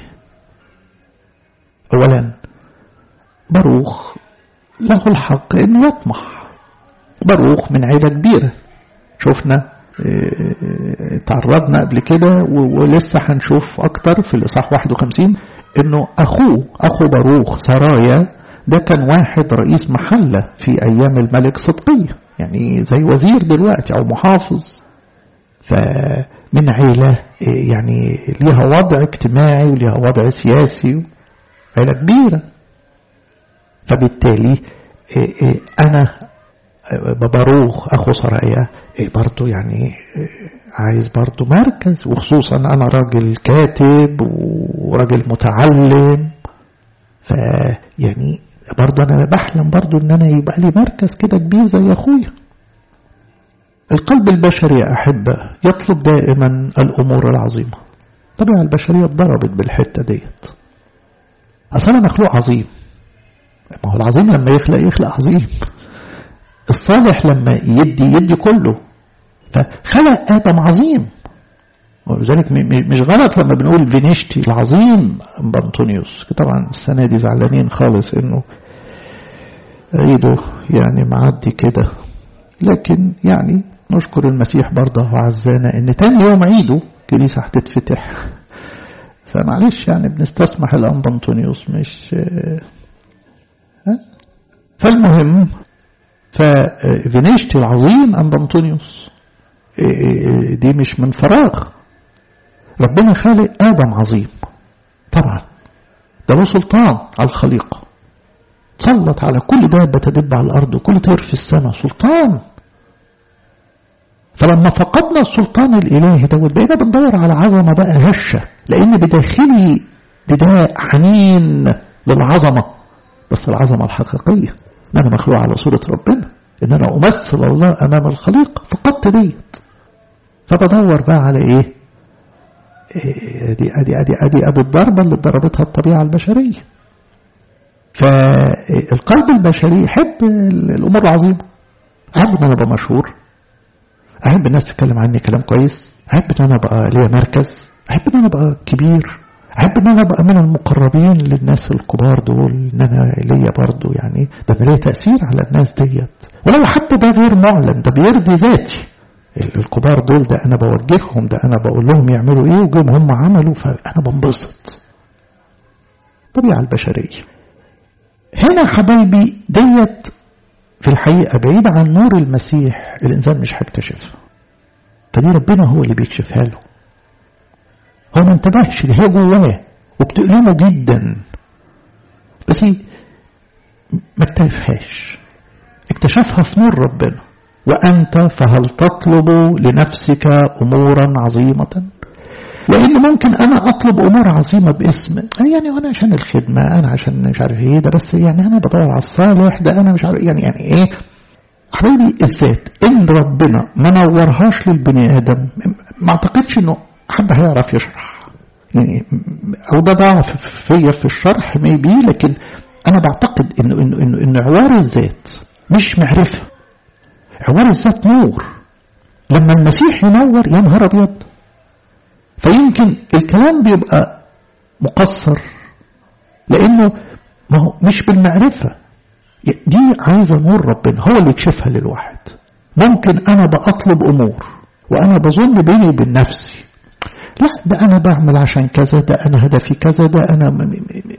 أولا باروخ له الحق أن يطمح باروخ من عيلة كبيرة شفنا تعرضنا قبل كده ولسه هنشوف أكتر في الإصحاح 51 أنه أخوه أخو باروخ سرايا ده كان واحد رئيس محلة في أيام الملك صدقية يعني زي وزير دلوقتي أو محافظ فمن عيلة يعني ليها وضع اجتماعي وليها وضع سياسي عيلة كبيرة فبالتالي أنا ببروخ أخو سرايا برضو يعني عايز برضو مركز وخصوصا أنا راجل كاتب وراجل متعلم فيعني برضه أنا بحلم برضه إن أنا يبقى لي مركز كده كبير زي أخويا القلب البشري يا أحبة يطلب دائما الأمور العظيمة طبعا البشرية اتضربت بالحتة ديت أصلا مخلوق عظيم ما هو العظيم لما يخلق يخلق عظيم الصالح لما يدي يدي كله فخلق آدم عظيم ولذلك مش غلط لما بنقول فينيشتي العظيم بانطونيوس طبعا السنة دي زعلانين خالص انه عيده يعني معدي كده لكن يعني نشكر المسيح برضه وعزانا ان تاني يوم عيده كنيسة هتتفتح فمعلش يعني بنستسمح الان بانطونيوس مش فالمهم ففينيشتي العظيم أم بانطونيوس دي مش من فراغ ربنا خالق آدم عظيم طبعا ده له سلطان على الخليقة سلط على كل دابة تدب على الأرض وكل طير في السماء سلطان فلما فقدنا السلطان الإلهي دوت بقينا بندور على عظمة بقى هشة لأن بداخلي بداء حنين للعظمة بس العظمة الحقيقية إن أنا مخلوق على صورة ربنا إن أنا أمثل الله أمام الخليقة فقدت ديت فبدور بقى على إيه ادي ادي ادي ادي ابو الضربه اللي ضربتها الطبيعه البشريه فالقلب البشري يحب الامور العظيمه احب ان انا ابقى مشهور احب الناس تتكلم عني كلام كويس أحب إن أنا أبقى ليا مركز أحب إن أنا أبقى كبير أحب إن أنا أبقى من المقربين للناس الكبار دول إن أنا ليا برضو يعني ده أنا ليا تأثير على الناس ديت ولو حتى ده غير معلن ده بيرضي ذاتي الكبار دول ده أنا بوجههم ده أنا بقول لهم يعملوا إيه وجم هم عملوا فأنا بنبسط الطبيعة البشرية هنا حبايبي ديت في الحقيقة بعيد عن نور المسيح الإنسان مش هيكتشفها فدي ربنا هو اللي بيكشفها له هو ما انتبهش اللي هي جواه وبتؤلمه جدا بس ما اكتشفهاش اكتشفها في نور ربنا وأنت فهل تطلب لنفسك أمورا عظيمة لأن ممكن أنا أطلب أمور عظيمة باسم يعني أنا عشان الخدمة أنا عشان مش عارف إيه ده بس يعني أنا بدور على الصالح ده أنا مش عارف يعني يعني إيه حبيبي الذات إن ربنا ما نورهاش للبني آدم ما أعتقدش إنه حد هيعرف يشرح يعني أو ده ضعف فيا في الشرح ميبي لكن أنا بعتقد إنه إنه إنه, إنه عوار الذات مش معرفة عوار الذات نور لما المسيح ينور يا نهار أبيض فيمكن الكلام بيبقى مقصر لأنه ما هو مش بالمعرفة دي عايزة نور ربنا هو اللي يكشفها للواحد ممكن أنا بأطلب أمور وأنا بظن بيني وبين نفسي لا ده أنا بعمل عشان كذا ده أنا هدفي كذا ده أنا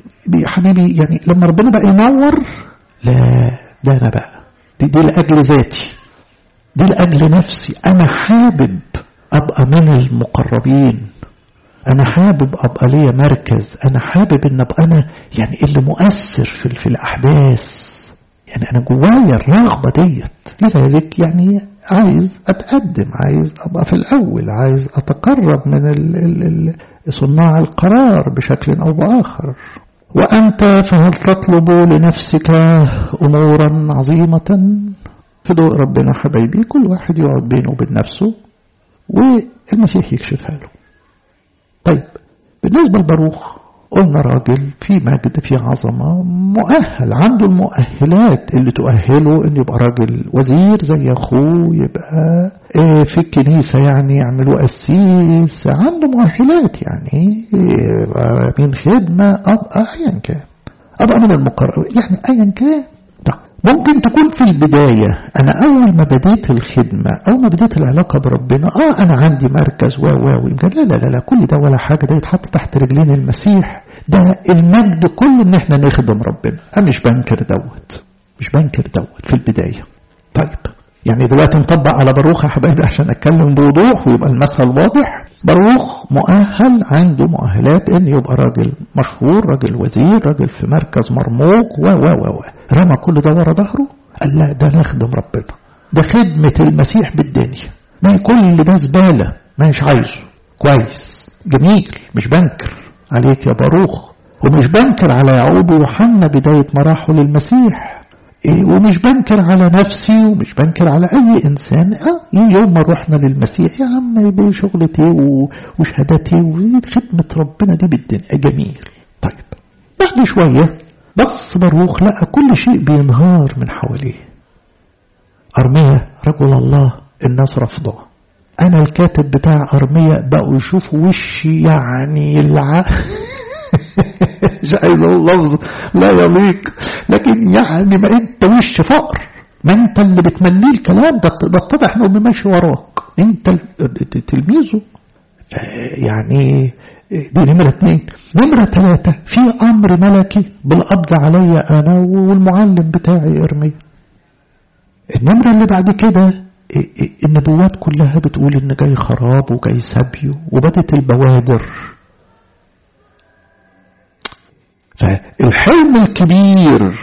حبيبي يعني لما ربنا بقى ينور لا ده أنا بقى دي, دي لأجل ذاتي دي لأجل نفسي أنا حابب أبقى من المقربين أنا حابب أبقى ليا مركز أنا حابب أن أبقى أنا يعني اللي مؤثر في, في الأحداث يعني أنا جوايا الرغبة ديت لذلك يعني عايز أتقدم عايز أبقى في الأول عايز أتقرب من ال ال ال صناع القرار بشكل أو بآخر وأنت فهل تطلب لنفسك أمورا عظيمة في ضوء ربنا حبايبي كل واحد يقعد بينه وبين نفسه والمسيح يكشفها له طيب بالنسبة لباروخ قلنا راجل في مجد في عظمة مؤهل عنده المؤهلات اللي تؤهله انه يبقى راجل وزير زي اخوه يبقى في الكنيسة يعني يعملوا قسيس عنده مؤهلات يعني يبقى من خدمة ابقى ايا كان ابقى من المقرب يعني ايا كان ممكن تكون في البداية أنا أول ما بديت الخدمة أول ما بديت العلاقة بربنا آه أنا عندي مركز و و لا لا لا لا كل ده ولا حاجة ده يتحط تحت رجلين المسيح ده المجد كله إن إحنا نخدم ربنا أنا مش بنكر دوت مش بنكر دوت في البداية طيب يعني دلوقتي نطبق على باروخ يا حبايبي عشان أتكلم بوضوح ويبقى المثل واضح باروخ مؤهل عنده مؤهلات إن يبقى راجل مشهور راجل وزير راجل في مركز مرموق و و و و رمى كل ده ورا ظهره قال لا ده نخدم ربنا ده خدمة المسيح بالدنيا ما كل ده زبالة مش عايزه كويس جميل مش بنكر عليك يا باروخ ومش بنكر على يعقوب ويوحنا بداية مراحل المسيح إيه ومش بنكر على نفسي ومش بنكر على أي إنسان آه يوم ما رحنا للمسيح يا عم دي شغلتي وشهادتي وخدمة ربنا دي بالدنيا جميل طيب بعد شوية بس باروخ لقى كل شيء بينهار من حواليه أرمية رجل الله الناس رفضه أنا الكاتب بتاع أرمية بقوا يشوفوا وشي يعني الع... مش عايز أقول لفظ لا يليق لكن يعني ما أنت وش فقر ما أنت اللي بتمليه الكلام ده ده اتضح إنه ماشي وراك أنت تلميذه يعني دي نمرة اثنين نمرة ثلاثة في أمر ملكي بالقبض عليا أنا والمعلم بتاعي إرميا النمرة اللي بعد كده النبوات كلها بتقول إن جاي خراب وجاي سبي وبدت البوادر فالحلم الكبير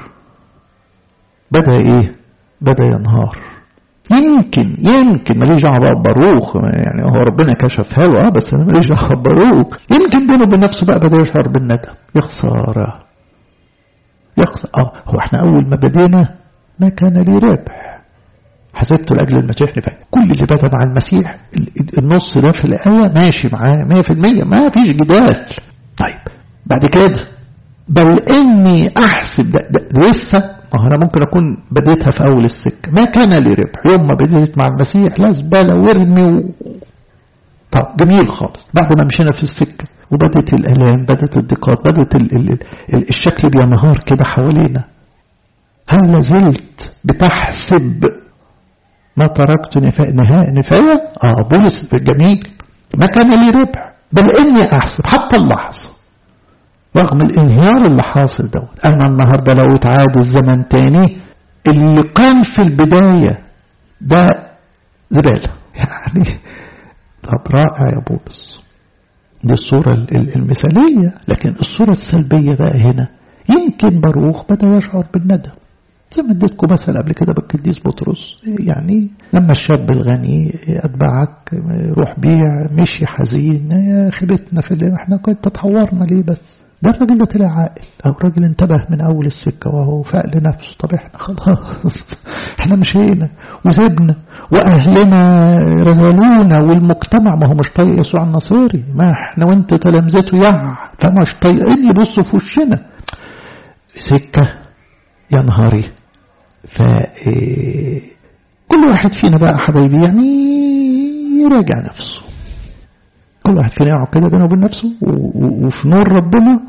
بدأ إيه؟ بدأ ينهار يمكن يمكن ماليش دعوه بقى باروخ يعني هو ربنا كشفها له اه بس انا ماليش دعوه باروخ يمكن بينه وبين نفسه بقى بدا يشعر بالندم يا خساره يا خساره اه هو احنا اول ما بدينا ما كان لي ربح حسبته لاجل المسيح نفع كل اللي بدا مع المسيح النص ده في الايه ماشي معاه 100% ما فيش جدال طيب بعد كده بل اني احسب ده, ده, ده لسه ما أنا ممكن أكون بديتها في أول السكة ما كان لي ربح يوم ما بديت مع المسيح لا زبالة وارمي و... طب جميل خالص بعد ما مشينا في السكة وبدت الآلام بدت الضيقات بدت ال ال ال الشكل بينهار كده حوالينا هل لازلت بتحسب ما تركت نفاية نفاية آه بولس جميل ما كان لي ربح بل إني أحسب حتى اللحظة رغم الانهيار اللي حاصل دوت أنا النهاردة لو اتعاد الزمن تاني اللي كان في البداية ده زبالة يعني طب رائع يا بولس دي الصورة المثالية لكن الصورة السلبية بقى هنا يمكن باروخ بدأ يشعر بالندم زي ما اديتكم مثل قبل كده بالقديس بطرس يعني لما الشاب الغني اتبعك روح بيع مشي حزين يا خيبتنا في اللي احنا كنت تطورنا ليه بس ده الراجل ده طلع عاقل او الراجل انتبه من اول السكة وهو فاق لنفسه طب احنا خلاص احنا مشينا وسيبنا واهلنا رزلونا والمجتمع ما هو مش طايق يسوع النصيري ما احنا وانت تلامذته يع فمش طايقين يبصوا في وشنا سكة يا نهاري ف كل واحد فينا بقى حبايبي يعني يراجع نفسه كل واحد فينا يقعد كده بينه وبين نفسه وفي نور ربنا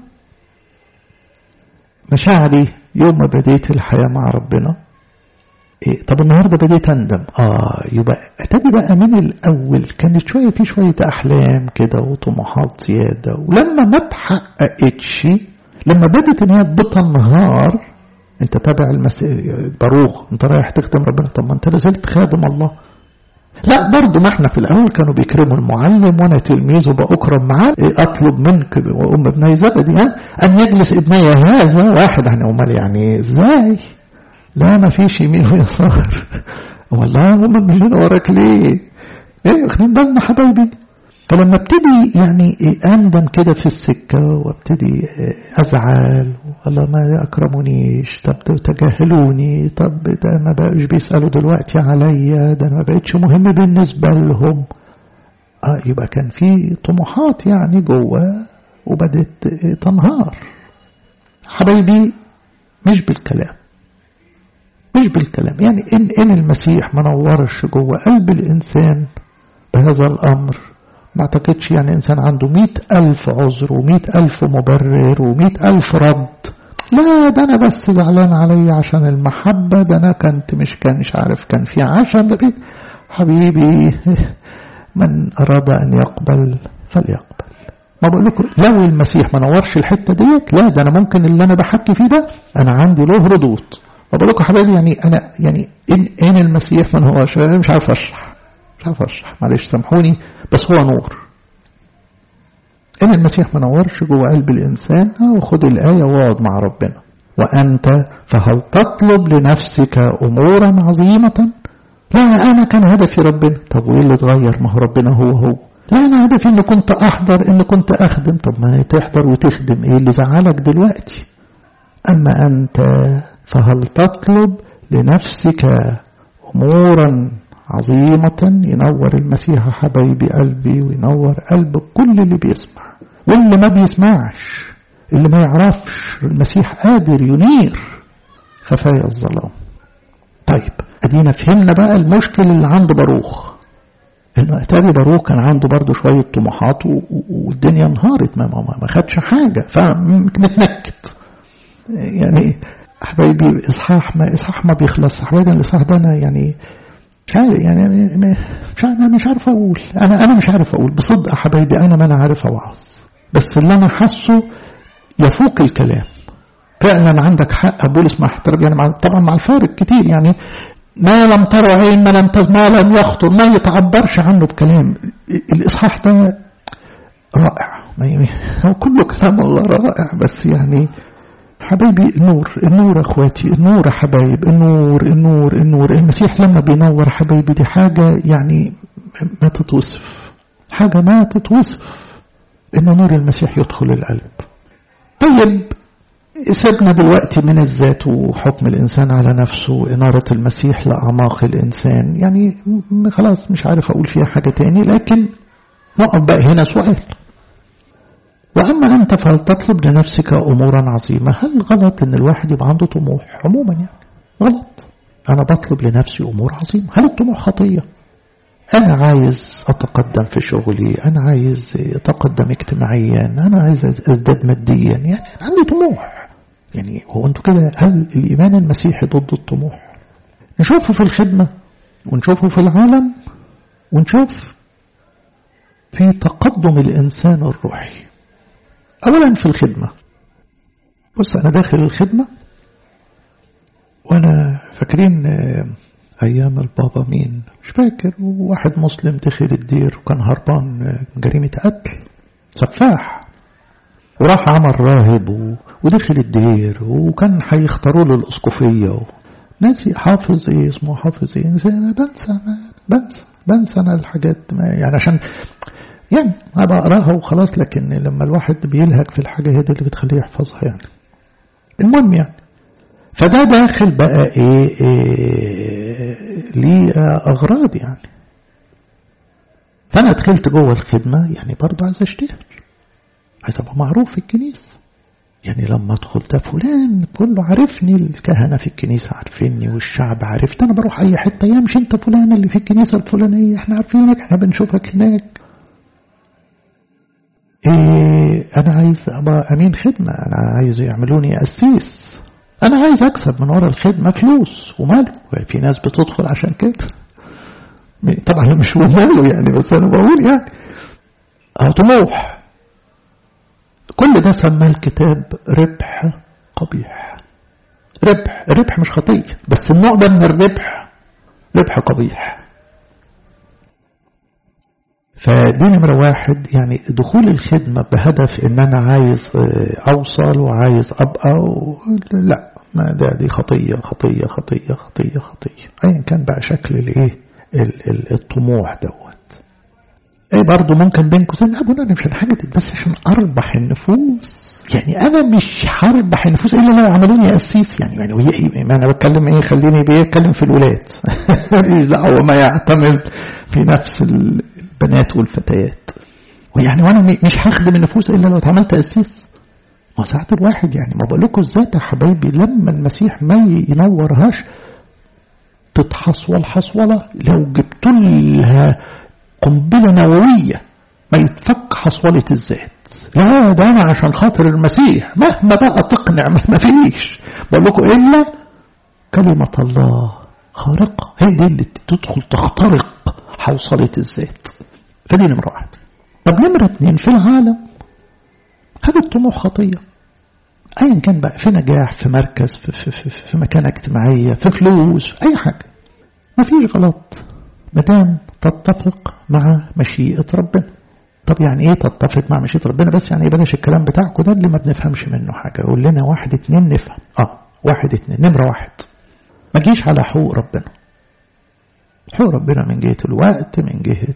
مشاعري يوم ما بديت الحياة مع ربنا إيه طب النهاردة بديت أندم آه يبقى ابتدي بقى من الأول كانت شوية في شوية أحلام كده وطموحات زيادة ولما ما اتحققتش لما بدت إن هي بتنهار أنت تابع باروخ أنت رايح تخدم ربنا طب ما أنت لازلت خادم الله لا برضه ما احنا في الأول كانوا بيكرموا المعلم وأنا تلميذ وبأكرم معاه أطلب منك وأم ابني زبدي أن يجلس ابني هذا واحد عن أمال يعني إزاي لا ما فيش يمين ويسار والله هم مليون وراك ليه ايه واخدين بالنا حبايبي فلما ابتدي يعني اندم كده في السكة وابتدي ازعل والله ما اكرمونيش طب تجاهلوني طب ده ما بقوش بيسألوا دلوقتي عليا ده ما بقتش مهم بالنسبة لهم اه يبقى كان في طموحات يعني جوه وبدت تنهار حبايبي مش بالكلام مش بالكلام يعني إن, إن المسيح ما نورش جوه قلب الإنسان بهذا الأمر ما اعتقدش يعني إنسان عنده مئة ألف عذر ومئة ألف مبرر ومئة ألف رد لا ده أنا بس زعلان علي عشان المحبة ده أنا كنت مش كان مش عارف كان في عشم ده حبيبي من أراد أن يقبل فليقبل ما بقول لكم لو المسيح ما نورش الحتة ديت لا ده أنا ممكن اللي أنا بحكي فيه ده أنا عندي له ردود بقول لكم حبايبي يعني انا يعني ان ان المسيح من هو مش عارف اشرح مش عارف اشرح معلش سامحوني بس هو نور ان المسيح ما نورش جوه قلب الانسان خد الايه واقعد مع ربنا وانت فهل تطلب لنفسك امورا عظيمه لا انا كان هدفي ربنا طب وايه اللي اتغير ما هو ربنا هو هو لا انا هدفي ان كنت احضر ان كنت اخدم طب ما تحضر وتخدم ايه اللي زعلك دلوقتي اما انت فهل تطلب لنفسك أمورا عظيمة ينور المسيح حبايبي قلبي وينور قلب كل اللي بيسمع واللي ما بيسمعش اللي ما يعرفش المسيح قادر ينير خفايا الظلام طيب ادينا فهمنا بقى المشكل اللي عند باروخ انه اتاري باروخ كان عنده برضه شويه طموحات والدنيا انهارت ما, ما, ما خدش حاجه فمتنكت يعني حبايبي إصحاح ما إصحاح ما بيخلص حبايبي الإصحاح ده أنا يعني مش عارف يعني مش أنا مش عارف أقول أنا أنا مش عارف أقول بصدق حبايبي أنا ما أنا عارف أوعظ بس اللي أنا حاسه يفوق الكلام فعلا عندك حق بولس مع احترام يعني مع طبعا مع الفارق كتير يعني ما لم ترى عين ما لم ما لم يخطر ما يتعبرش عنه بكلام الإصحاح ده رائع هو كله كلام الله رائع بس يعني حبايبي النور النور اخواتي النور يا حبايب النور النور النور المسيح لما بينور حبايبي دي حاجة يعني ما تتوصف حاجة ما تتوصف ان نور المسيح يدخل القلب طيب سيبنا دلوقتي من الذات وحكم الإنسان على نفسه إنارة المسيح لأعماق الإنسان يعني خلاص مش عارف أقول فيها حاجة تاني لكن نقف بقى هنا سؤال وأما أنت فلتطلب لنفسك أمورا عظيمة هل غلط أن الواحد يبقى عنده طموح عموما يعني غلط أنا بطلب لنفسي أمور عظيمة هل الطموح خطية أنا عايز أتقدم في شغلي أنا عايز أتقدم اجتماعيا أنا عايز أزداد ماديا يعني عندي طموح يعني هو أنتوا كده هل الإيمان المسيحي ضد الطموح نشوفه في الخدمة ونشوفه في العالم ونشوف في تقدم الإنسان الروحي أولا في الخدمة بص أنا داخل الخدمة وأنا فاكرين أيام البابا مين مش فاكر واحد مسلم دخل الدير وكان هربان من جريمة قتل سفاح وراح عمل راهب ودخل الدير وكان هيختاروا له الأسقفية ناسي حافظ ايه اسمه حافظ ايه انا بنسى بنسى بنسى انا الحاجات يعني عشان يعني انا بقراها وخلاص لكن لما الواحد بيلهج في الحاجة هي دي اللي بتخليه يحفظها يعني المهم يعني فده داخل بقى ايه, إيه ليه اغراض يعني فانا دخلت جوه الخدمة يعني برضه عايز اشتغل عايز ابقى معروف في الكنيسة يعني لما ادخل ده فلان كله عارفني الكهنة في الكنيسة عارفيني والشعب عارفني انا بروح اي حتة يا مش انت فلان اللي في الكنيسة الفلانية احنا عارفينك احنا بنشوفك هناك ايه انا عايز ابقى امين خدمة انا عايز يعملوني اسيس انا عايز اكسب من ورا الخدمة فلوس وماله في ناس بتدخل عشان كده طبعا مش ماله يعني بس انا بقول يعني اه طموح كل ده سماه الكتاب ربح قبيح ربح الربح مش خطية بس النوع ده من الربح ربح قبيح فدي نمرة واحد يعني دخول الخدمة بهدف ان انا عايز اوصل وعايز ابقى و... لا ما ده دي خطية خطية خطية خطية خطية ايا كان بقى شكل الايه الطموح دوت ايه برضه ممكن بين قوسين ابونا انا مش هنحدد بس عشان اربح النفوس يعني انا مش هربح النفوس الا لو عملوني اسيس يعني يعني وهي ما انا بتكلم ايه خليني بيتكلم في الولاد لا هو ما يعتمد في نفس البنات والفتيات ويعني وانا مش هخدم النفوس الا لو اتعملت اسيس ما ساعات الواحد يعني ما بقول لكم الذات يا حبايبي لما المسيح ما ينورهاش تتحصول حصوله لو جبت لها قنبله نوويه ما يتفك حصوله الذات لا ده انا عشان خاطر المسيح مهما بقى تقنع ما فيش بقول لكم الا كلمه الله خارقه هي دي اللي تدخل تخترق حوصله الذات فدي نمره واحد طب نمره اتنين في العالم هذا الطموح خطيه ايا كان بقى في نجاح في مركز في, في, في, في مكانه اجتماعيه في فلوس في اي حاجه ما فيش غلط ما دام تتفق مع مشيئه ربنا طب يعني ايه تتفق مع مشيئة ربنا بس يعني بلاش الكلام بتاعكم ده اللي ما بنفهمش منه حاجة يقول لنا واحد اتنين نفهم اه واحد اتنين نمرة واحد ما جيش على حقوق ربنا حقوق ربنا من جهة الوقت من جهة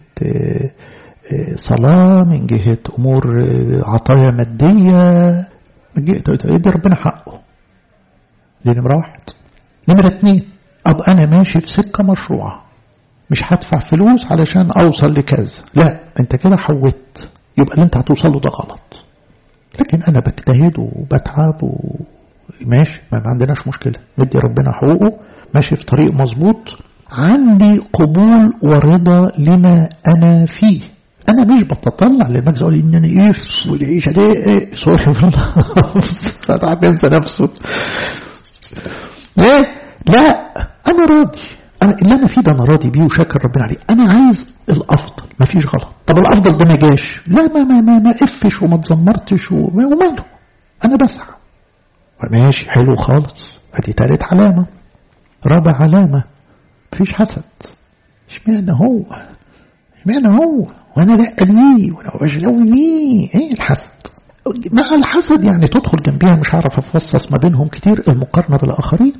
صلاة من جهة أمور عطايا مادية من جهة يدي ربنا حقه دي نمرة واحد نمرة اتنين أب أنا ماشي في سكة مشروعة مش هدفع فلوس علشان اوصل لكذا لا انت كده حوت يبقى اللي انت هتوصل له ده غلط لكن انا بجتهد وبتعب وماشي ما عندناش مشكلة مدي ربنا حقوقه ماشي في طريق مظبوط عندي قبول ورضا لما انا فيه انا مش بتطلع للمجلس اقول ان انا ايه والعيشه دي ايه سوري في النفس بينسى نفسه ليه لا انا راضي أنا اللي أنا فيه ده أنا راضي بيه وشاكر ربنا عليه أنا عايز الأفضل ما فيش غلط طب الأفضل ده ما جاش لا ما ما ما, ما قفش وما اتذمرتش وماله أنا بسعى ماشي حلو خالص ادي تالت علامة رابع علامة مفيش حسد اشمعنى هو اشمعنى هو وانا لا ليه وانا مش ليه ايه الحسد مع الحسد يعني تدخل جنبيها مش هعرف افصص ما بينهم كتير المقارنة بالاخرين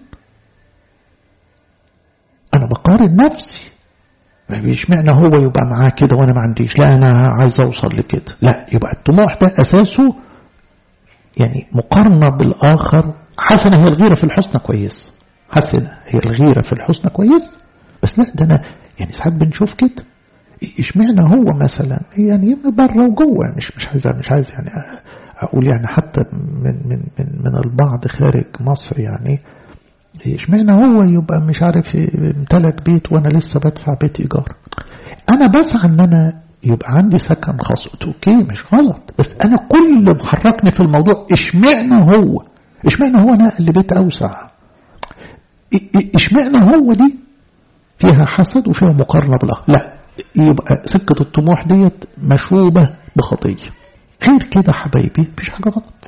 انا بقارن نفسي مش معنى هو يبقى معاه كده وانا ما عنديش لا انا عايز اوصل لكده لا يبقى الطموح ده اساسه يعني مقارنة بالاخر حسنة هي الغيرة في الحسنى كويس حسنة هي الغيرة في الحسنى كويس بس لا ده انا يعني ساعات بنشوف كده اشمعنى هو مثلا يعني بره وجوه مش مش عايز مش عايز يعني اقول يعني حتى من من من من البعض خارج مصر يعني اشمعنى هو يبقى مش عارف امتلك بيت وانا لسه بدفع بيت ايجار انا بسعى ان انا يبقى عندي سكن خاص اوكي مش غلط بس انا كل اللي محركني في الموضوع اشمعنى هو اشمعنى هو نقل لبيت اوسع اشمعنى هو دي فيها حسد وفيها مقارنة بالآخر لا يبقى سكة الطموح ديت مشوبة بخطية غير كده حبايبي مفيش حاجة غلط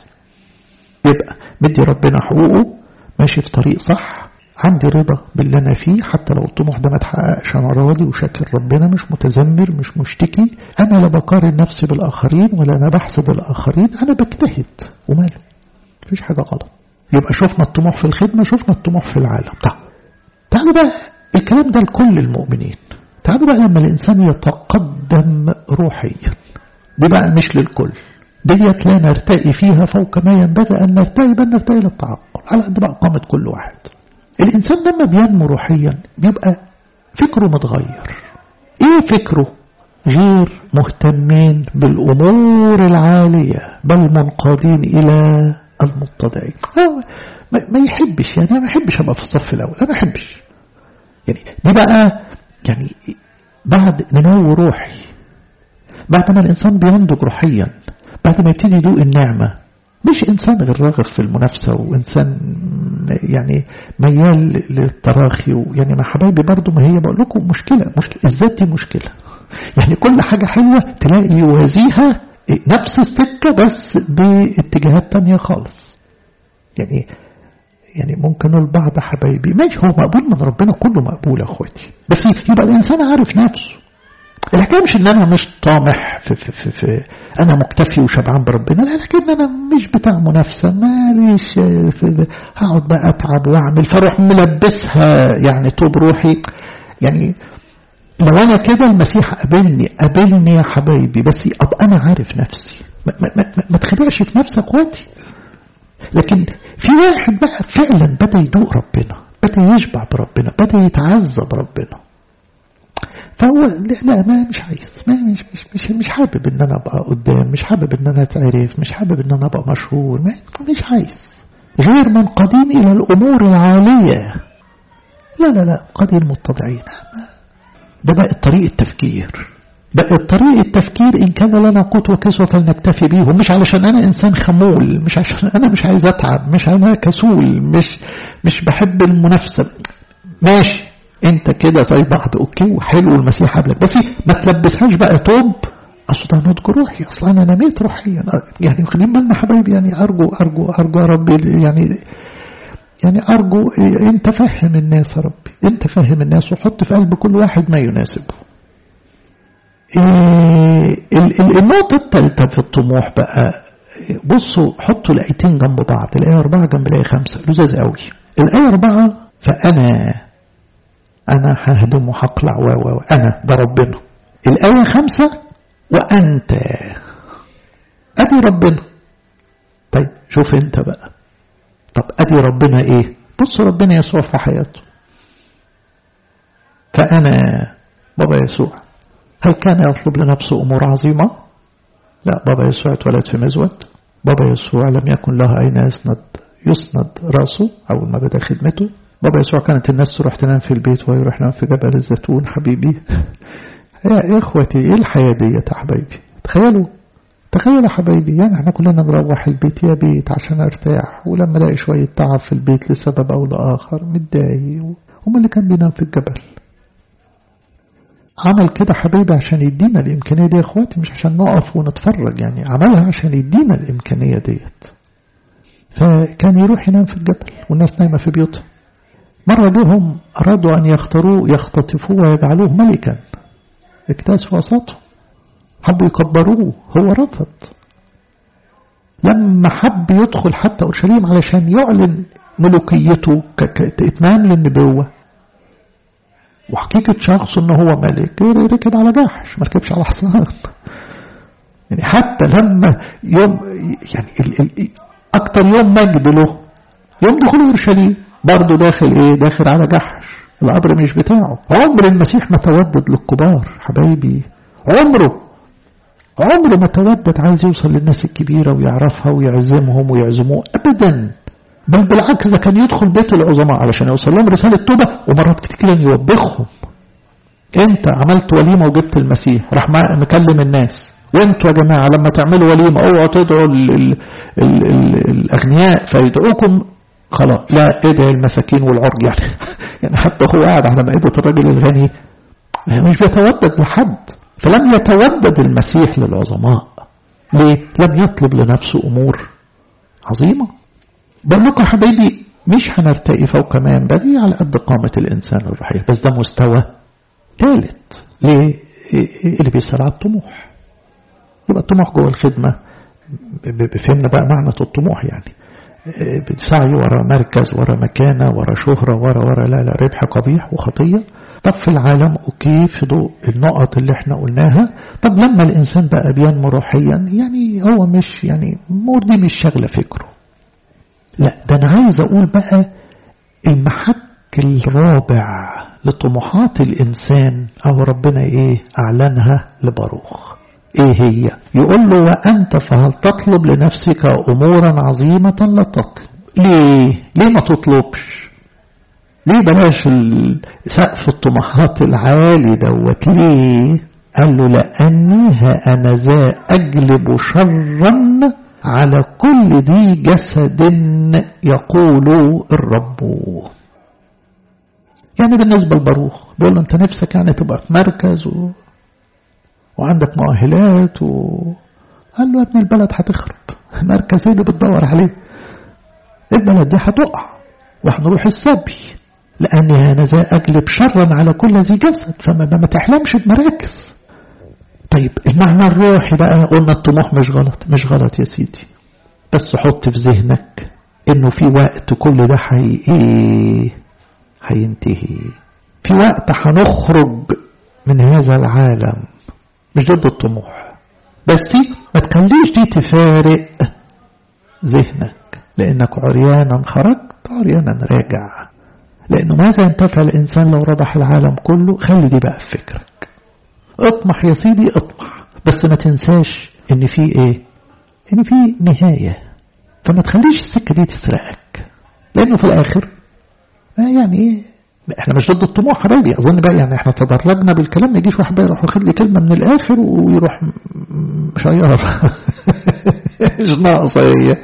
يبقى مدي ربنا حقوقه ماشي في طريق صح عندي رضا باللي أنا فيه حتى لو الطموح ده ما اتحققش أنا راضي وشاكر ربنا مش متذمر مش مشتكي أنا لا بقارن نفسي بالآخرين ولا أنا بحسد الآخرين أنا بجتهد وماله مفيش حاجة غلط يبقى شفنا الطموح في الخدمة شفنا الطموح في العالم طب تعالوا بقى الكلام ده لكل المؤمنين تعالوا بقى لما الإنسان يتقدم روحيا دي بقى مش للكل ديت لا نرتقي فيها فوق ما ينبغي أن نرتقي بل نرتقي للتعقل على قد بقى قامة كل واحد الإنسان لما بينمو روحيا بيبقى فكره متغير إيه فكره غير مهتمين بالأمور العالية بل منقادين إلى المتضعين ما يحبش يعني أنا ما يحبش أبقى في الصف الأول أنا ما يحبش يعني دي بقى يعني بعد نمو روحي بعد ما الإنسان بينضج روحيا بعد ما يبتدي يدوق النعمة مش إنسان غير راغب في المنافسة وإنسان يعني ميال للتراخي يعني ما حبايبي برضو ما هي بقول لكم مشكلة, مشكلة الذات دي مشكلة يعني كل حاجة حلوة تلاقي يوازيها نفس السكة بس باتجاهات تانية خالص يعني يعني ممكن البعض حبايبي ماشي هو مقبول من ربنا كله مقبول يا اخواتي بس يبقى الانسان عارف نفسه الحكايه مش ان انا مش طامح في, في, في, في انا مكتفي وشبعان بربنا لا لكن انا مش بتاع منافسه ماليش هقعد بقى اتعب واعمل فاروح ملبسها يعني طوب روحي يعني لو انا كده المسيح قابلني قابلني يا حبايبي بس ابقى انا عارف نفسي ما, ما, ما, ما تخدعش في نفسك اخواتي لكن في واحد بقى فعلا بدأ يدوق ربنا بدأ يشبع بربنا بدأ يتعزى بربنا فهو لا ما مش عايز ما مش مش مش, مش حابب ان انا ابقى قدام مش حابب ان انا اتعرف مش حابب ان انا ابقى مشهور ما مش عايز غير منقادين الى الامور العاليه لا لا لا قدير المتضعين ده بقى طريقه التفكير بقى طريقة التفكير إن كان لنا قوت وكسوة فلنكتفي به مش علشان أنا إنسان خمول مش عشان أنا مش عايز أتعب مش أنا كسول مش مش بحب المنافسة ماشي أنت كده زي بعض أوكي وحلو المسيح قبلك بس ما تلبسهاش بقى توب أصل ده نضج روحي أصلا أنا نميت روحيا يعني واخدين بالنا حبايبي يعني أرجو أرجو أرجو يا ربي يعني يعني أرجو أنت فهم الناس يا ربي أنت فهم الناس وحط في قلب كل واحد ما يناسبه النقطة الثالثة في الطموح بقى بصوا حطوا الآيتين جنب بعض الآية أربعة جنب الآية خمسة لزاز قوي الآية أربعة فأنا أنا ههدم وهقلع و و أنا ده ربنا الآية خمسة وأنت أدي ربنا طيب شوف أنت بقى طب أدي ربنا إيه بص ربنا يسوع في حياته فأنا بابا يسوع هل كان يطلب لنفسه أمور عظيمة لا بابا يسوع اتولد في مزود بابا يسوع لم يكن له أين يسند يسند راسه أول ما بدأ خدمته بابا يسوع كانت الناس تروح تنام في البيت ويروح ينام في جبل الزيتون حبيبي يا إخوتي إيه الحياة دي يا حبايبي تخيلوا تخيل يا حبايبي يعني احنا كلنا نروح البيت يا بيت عشان ارتاح ولما الاقي شوية تعب في البيت لسبب او لآخر متضايق هم اللي كان بينام في الجبل عمل كده حبيبي عشان يدينا الإمكانية دي يا اخواتي مش عشان نقف ونتفرج يعني عملها عشان يدينا الإمكانية ديت فكان يروح ينام في الجبل والناس نايمة في بيوتها مرة لهم أرادوا أن يختاروه يختطفوه ويجعلوه ملكا اكتاس وسطه حبوا يكبروه هو رفض لما حب يدخل حتى أورشليم علشان يعلن ملوكيته كإتمام للنبوة وحقيقة شخص ان هو ملك ركب على جحش ما ركبش على حصان يعني حتى لما يوم يعني ال ال اكتر يوم مجد له يوم دخول اورشليم برضه داخل ايه داخل على جحش القبر مش بتاعه عمر المسيح ما تودد للكبار حبايبي عمره عمره ما تودد عايز يوصل للناس الكبيرة ويعرفها ويعزمهم ويعزموه ابدا بل بالعكس ده كان يدخل بيت العظماء علشان يوصل لهم رسالة توبة ومرات كتير يوبخهم انت عملت وليمة وجبت المسيح راح مكلم الناس وانتوا يا جماعة لما تعملوا وليمة اوعوا تدعوا ال ال ال ال الأغنياء فيدعوكم خلاص لا ادعي المساكين والعرج يعني يعني حتى هو قاعد على مائدة الراجل الغني مش بيتودد لحد فلم يتودد المسيح للعظماء ليه؟ لم يطلب لنفسه أمور عظيمة بقول لكم يا حبايبي مش هنرتقي فوق ما ينبغي على قد قامة الإنسان الروحية بس ده مستوى ثالث ليه؟ اللي بيسأل على الطموح يبقى الطموح جوه الخدمة فهمنا بقى معنى الطموح يعني سعي ورا مركز ورا مكانة ورا شهرة ورا ورا لا لا ربح قبيح وخطية طب في العالم أوكي في ضوء النقط اللي احنا قلناها طب لما الإنسان بقى بينمو روحيا يعني هو مش يعني الأمور دي مش شغلة فكره لا ده أنا عايز أقول بقى المحك الرابع لطموحات الإنسان أو ربنا إيه أعلنها لباروخ إيه هي يقول له وأنت فهل تطلب لنفسك أمورا عظيمة لا تطلب ليه ليه ما تطلبش ليه بلاش سقف الطموحات العالي دوت ليه قال له لأني ها أنا ذا أجلب شرا على كل ذي جسد يقول الرب يعني بالنسبة لباروخ بيقول له أنت نفسك يعني تبقى في مركز و... وعندك مؤهلات و... قال له يا ابن البلد هتخرب مركز اللي بتدور عليه البلد دي هتقع وهنروح السبي لأني أنا ذا أجلب شرا على كل ذي جسد فما ما تحلمش بمراكز طيب المعنى الروحي بقى قلنا الطموح مش غلط مش غلط يا سيدي بس حط في ذهنك انه في وقت كل ده حي ايه هينتهي في وقت هنخرج من هذا العالم مش ضد الطموح بس ما تخليش دي تفارق ذهنك لانك عريانا خرجت عريانا راجع لانه ماذا ينتفع الانسان لو ربح العالم كله خلي دي بقى في فكرك اطمح يا سيدي اطمح بس ما تنساش ان في ايه ان في نهاية فما تخليش السكة دي تسرقك لانه في الاخر يعني ايه احنا مش ضد الطموح حبايبي اظن بقى يعني احنا تدرجنا بالكلام ما يجيش واحد بقى يروح واخد لي كلمه من الاخر ويروح شيار مش ناقصه هي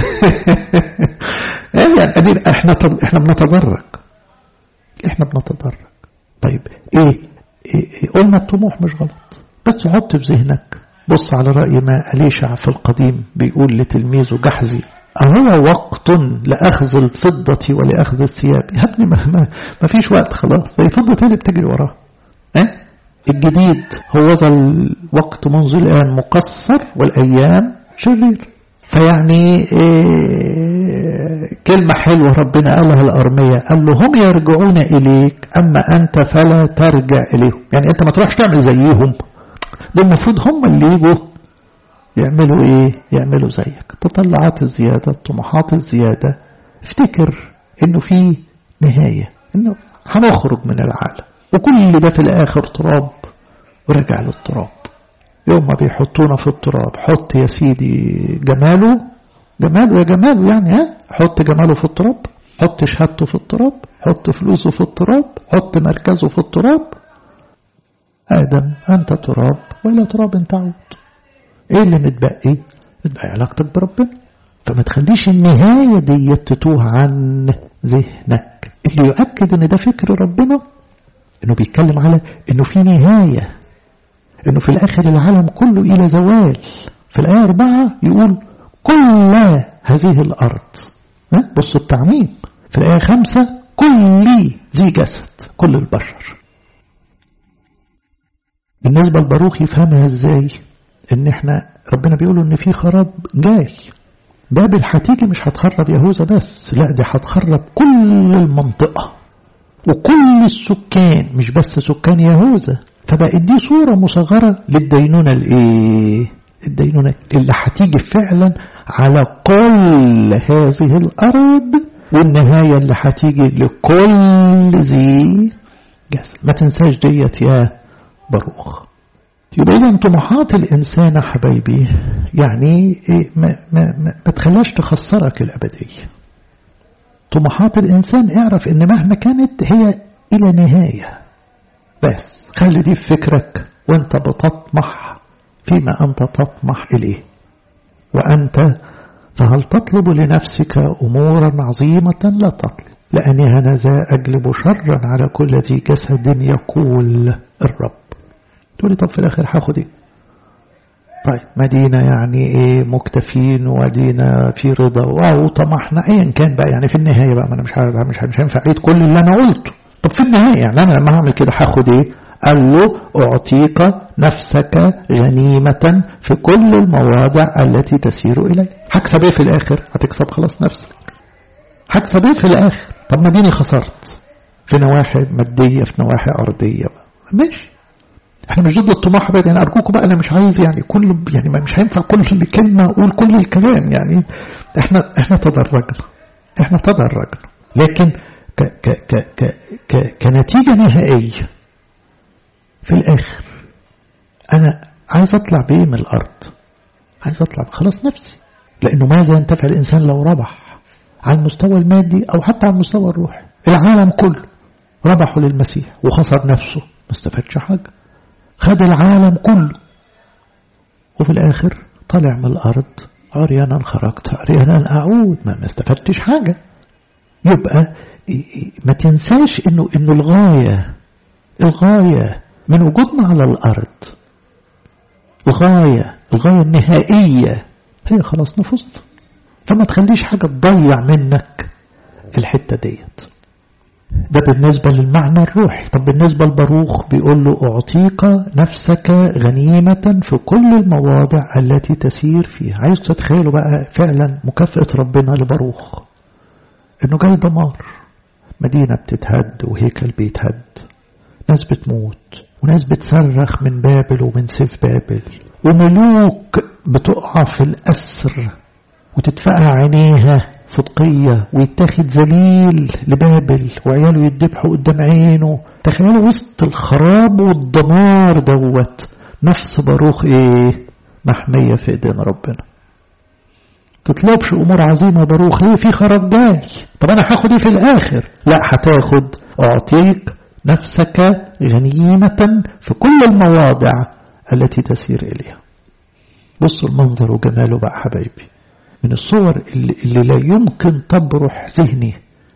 يعني احنا احنا بنتدرج احنا بنتدرج طيب ايه, إيه قلنا الطموح مش غلط بس حط في ذهنك بص على رأي ما أليشع في القديم بيقول لتلميذه جحزي أهو وقت لأخذ الفضة ولأخذ الثياب يا ابني ما, ما, ما فيش وقت خلاص زي فضة اللي بتجري وراه أه؟ الجديد هو ذا الوقت منذ الآن مقصر والأيام شرير فيعني إيه كلمة حلوة ربنا قالها الأرمية قال له هم يرجعون إليك أما أنت فلا ترجع إليهم يعني أنت ما تروحش تعمل زيهم ده المفروض هم اللي يجوا يعملوا إيه يعملوا زيك تطلعات الزيادة الطموحات الزيادة افتكر إنه في نهاية إنه هنخرج من العالم وكل ده في الآخر تراب ورجع للتراب يوم ما بيحطونا في التراب حط يا سيدي جماله جماله يا جماله يعني ها حط جماله في التراب حط شهادته في التراب حط فلوسه في التراب حط مركزه في التراب آدم أنت تراب وإلى تراب تعود إيه اللي متبقي متبقي علاقتك بربنا فما تخليش النهاية دي تتوه عن ذهنك اللي يؤكد ان ده فكر ربنا انه بيتكلم على انه في نهاية انه في الاخر العالم كله الى زوال في الايه اربعة يقول كل هذه الارض بصوا التعميم في الايه خمسة كل ذي جسد كل البشر بالنسبة لباروخ يفهمها ازاي ان احنا ربنا بيقول ان في خراب جاي بابل هتيجي مش هتخرب يهوذا بس لا دي هتخرب كل المنطقة وكل السكان مش بس سكان يهوذا فبقت دي صورة مصغرة للدينونة الايه الدينونة اللي هتيجي فعلا على كل هذه الأرض والنهاية اللي هتيجي لكل ذي جسد ما تنساش ديت يا باروخ يبقى إذا طموحات الإنسان حبايبي يعني ما, ما, ما, ما تخلاش تخسرك الأبدية طموحات الإنسان اعرف إن مهما كانت هي إلى نهاية بس خلي دي في فكرك وانت بتطمح فيما أنت تطمح إليه وأنت فهل تطلب لنفسك أمورا عظيمة لا تطلب لأني هنذا أجلب شرا على كل ذي جسد يقول الرب تقولي طب في الآخر هاخد إيه طيب مدينة يعني إيه مكتفين ودينا في رضا واو طمحنا أيا كان بقى يعني في النهاية بقى ما أنا مش مش مش هينفع أعيد كل اللي أنا قلته طب في النهاية يعني أنا لما هعمل كده هاخد إيه قال له أعطيك نفسك غنيمة في كل المواضع التي تسير إليه هكسب إيه في الآخر هتكسب خلاص نفسك هكسب إيه في الآخر طب ما ديني خسرت في نواحي مادية في نواحي أرضية ماشي احنا مش ضد الطموح بقى يعني ارجوكم بقى انا مش عايز يعني كل يعني مش هينفع كل كلمه اقول كل الكلام يعني احنا احنا تدرجنا احنا تدرجنا لكن ك ك ك ك ك كنتيجه نهائيه في الاخر انا عايز اطلع بايه من الارض عايز اطلع خلاص نفسي لانه ماذا ينتفع الانسان لو ربح على المستوى المادي او حتى على المستوى الروحي العالم كله ربحوا للمسيح وخسر نفسه ما استفادش حاجه خد العالم كله وفي الآخر طلع من الأرض عريانا خرجت عريانا أعود ما استفدتش حاجة يبقى ما تنساش إنه إنه الغاية الغاية من وجودنا على الأرض الغاية الغاية النهائية هي خلاص نفوست فما تخليش حاجة تضيع منك الحتة ديت ده بالنسبة للمعنى الروحي طب بالنسبة لباروخ بيقول له أعطيك نفسك غنيمة في كل المواضع التي تسير فيها عايز تتخيلوا بقى فعلا مكافأة ربنا لباروخ انه جاي دمار مدينة بتتهد وهيكل بيتهد ناس بتموت وناس بتصرخ من بابل ومن سيف بابل وملوك بتقع في الأسر وتتفقع عينيها صدقية ويتاخد ذليل لبابل وعياله يدبحوا قدام عينه تخيلوا وسط الخراب والدمار دوت نفس باروخ ايه محمية في ايدين ربنا تطلبش امور عظيمة باروخ ليه في خراب جاي طب انا هاخد ايه في الاخر لا هتاخد اعطيك نفسك غنيمة في كل المواضع التي تسير اليها بصوا المنظر وجماله بقى حبايبي من الصور اللي, اللي لا يمكن تبرح ذهني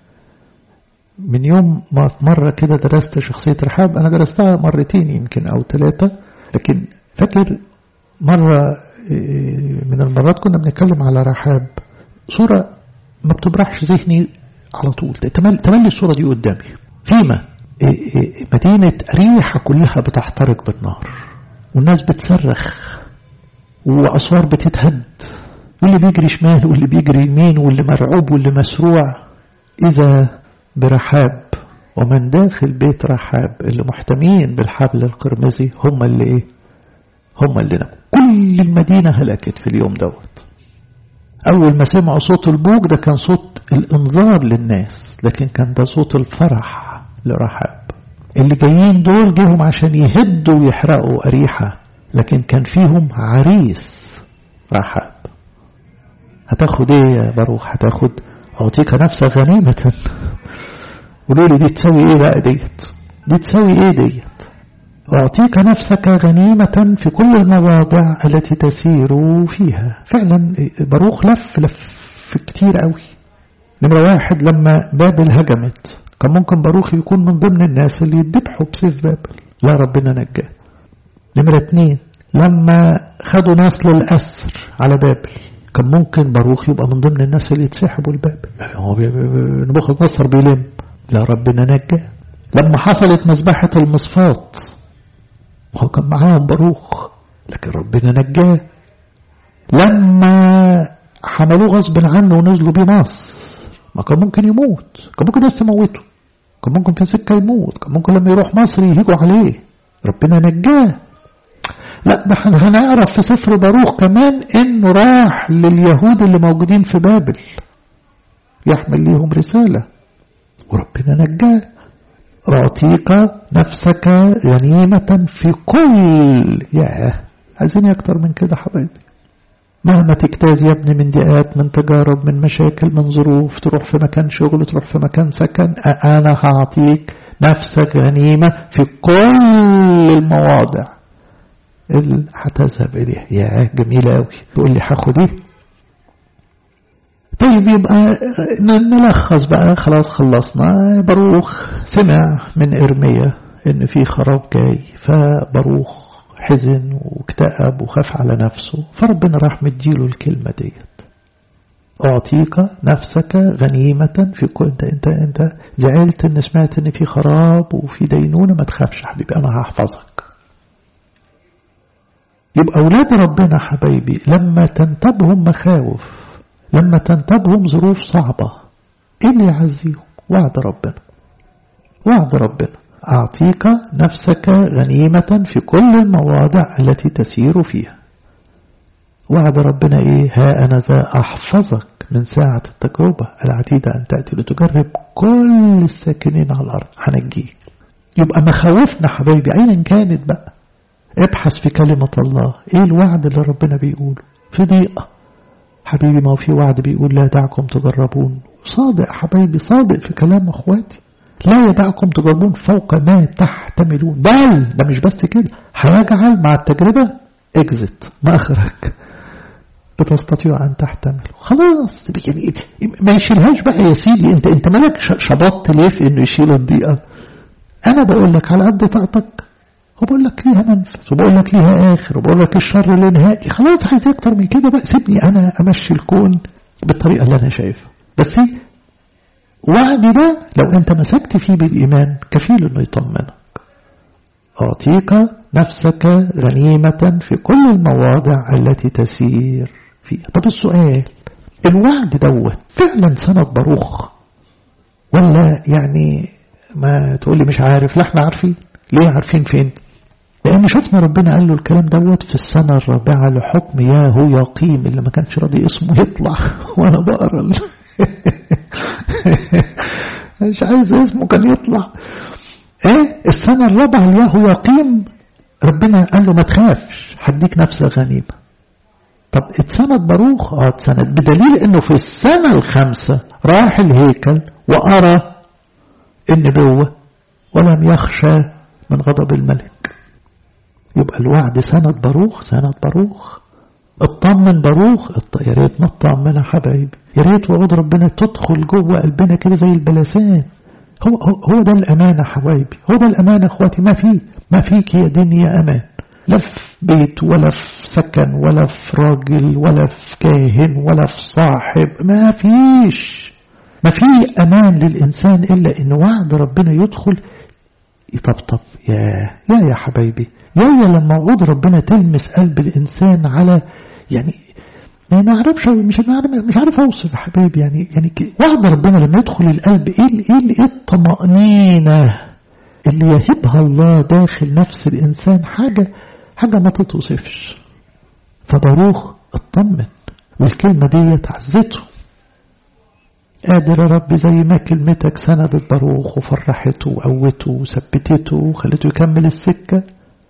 من يوم ما مرة كده درست شخصية رحاب أنا درستها مرتين يمكن أو ثلاثة لكن فاكر مرة من المرات كنا بنتكلم على رحاب صورة ما بتبرحش ذهني على طول تملي الصورة دي قدامي فيما مدينة أريحة كلها بتحترق بالنار والناس بتصرخ وأسوار بتتهد واللي بيجري شمال واللي بيجري يمين واللي مرعوب واللي مسروع إذا برحاب ومن داخل بيت رحاب اللي محتمين بالحبل القرمزي هم اللي إيه هم اللي ناموا كل المدينة هلكت في اليوم دوت أول ما سمعوا صوت البوق ده كان صوت الإنذار للناس لكن كان ده صوت الفرح لرحاب اللي جايين دول جيهم عشان يهدوا ويحرقوا أريحة لكن كان فيهم عريس رحاب هتاخد ايه يا باروخ هتاخد اعطيك نفسك غنيمة قولوا لي دي تسوي ايه بقى ديت دي تسوي ايه ديت اعطيك نفسك غنيمة في كل المواضع التي تسير فيها فعلا باروخ لف لف كتير قوي نمرة واحد لما بابل هجمت كان ممكن باروخ يكون من ضمن الناس اللي يدبحوا بسيف بابل لا ربنا نجاه نمرة اتنين لما خدوا ناس للأسر على بابل كان ممكن باروخ يبقى من ضمن الناس اللي يتسحبوا البابل هو نبوخذ نصر بيلم لا ربنا نجاه لما حصلت مذبحة المصفات هو كان معاهم باروخ لكن ربنا نجاه لما حملوه غصب عنه ونزلوا بيه مصر ما كان ممكن يموت كان ممكن ناس تموته كان ممكن في سكة يموت كان ممكن لما يروح مصر يهيجوا عليه ربنا نجاه لا ده احنا هنعرف في سفر باروخ كمان انه راح لليهود اللي موجودين في بابل يحمل ليهم رسالة وربنا نجاه أعطيك نفسك غنيمة في كل يا عايزين أكتر من كده حبايبي مهما تجتاز يا ابني من ضيقات من تجارب من مشاكل من ظروف تروح في مكان شغل تروح في مكان سكن أنا هعطيك نفسك غنيمة في كل المواضع اللي هتذهب إليها يا جميلة أوي تقول لي هاخد إيه طيب يبقى نلخص بقى خلاص خلصنا باروخ سمع من إرميا إن في خراب جاي فباروخ حزن واكتئب وخاف على نفسه فربنا راح مديله الكلمة ديت أعطيك نفسك غنيمة في كل انت انت انت زعلت ان سمعت ان في خراب وفي دينونة ما تخافش حبيبي انا هحفظك يبقى أولاد ربنا حبايبي لما تنتبهم مخاوف لما تنتبهم ظروف صعبة إيه اللي يعزيهم وعد ربنا وعد ربنا أعطيك نفسك غنيمة في كل المواضع التي تسير فيها وعد ربنا إيه ها أنا ذا أحفظك من ساعة التجربة العتيدة أن تأتي لتجرب كل الساكنين على الأرض هنجيك يبقى مخاوفنا حبايبي أيا كانت بقى ابحث في كلمة الله ايه الوعد اللي ربنا بيقوله في ضيقة حبيبي ما هو في وعد بيقول لا دعكم تجربون صادق حبايبي صادق في كلام اخواتي لا يدعكم تجربون فوق ما تحتملون بل ده مش بس كده هيجعل مع التجربة اكزت مخرج بتستطيع أن تحتمل خلاص يعني ما يشيلهاش بقى يا سيدي انت انت مالك شبطت ليه في انه يشيل الضيقة انا بقول لك على قد طاقتك وبقول لك ليها منفذ وبقول لك ليها آخر وبقول لك الشر الانهائي خلاص عايز أكتر من كده بقى سيبني أنا أمشي الكون بالطريقة اللي أنا شايفها بس وعدي ده لو أنت مسكت فيه بالإيمان كفيل إنه يطمنك أعطيك نفسك غنيمة في كل المواضع التي تسير فيها طب السؤال الوعد دوت فعلا سنة باروخ ولا يعني ما تقول لي مش عارف لا احنا عارفين ليه عارفين فين لأن شفنا ربنا قال له الكلام دوت في السنة الرابعة لحكم ياهو يقيم اللي ما كانش راضي اسمه يطلع وأنا بقرا مش عايز اسمه كان يطلع ايه السنة الرابعة لياهو يقيم ربنا قال له ما تخافش هديك نفسك غنيمة طب اتسند باروخ اه اتسند بدليل انه في السنة الخامسة راح الهيكل وأرى النبوة ولم يخشى من غضب الملك يبقى الوعد سند باروخ سند باروخ اطمن باروخ يا ريت ما اطمن يا حبايبي يا ريت وعود ربنا تدخل جوه قلبنا كده زي البلسان هو هو ده الأمانة حبايبي هو ده الأمانة اخواتي ما في ما فيك يا دنيا أمان لا في بيت ولا في سكن ولا في راجل ولا في كاهن ولا في صاحب ما فيش ما في أمان للإنسان إلا إن وعد ربنا يدخل يطبطب يا يا يا حبايبي يا يا لما وعود ربنا تلمس قلب الإنسان على يعني ما نعرفش مش عارف مش عارف اوصف يا حبيبي يعني يعني وعد ربنا لما يدخل القلب ايه ايه ايه الطمأنينة اللي يهبها الله داخل نفس الإنسان حاجة حاجة ما تتوصفش فباروخ اطمن والكلمة دي عزته قادر يا رب زي ما كلمتك سندت باروخ وفرحته وقوته وثبتته وخلته يكمل السكة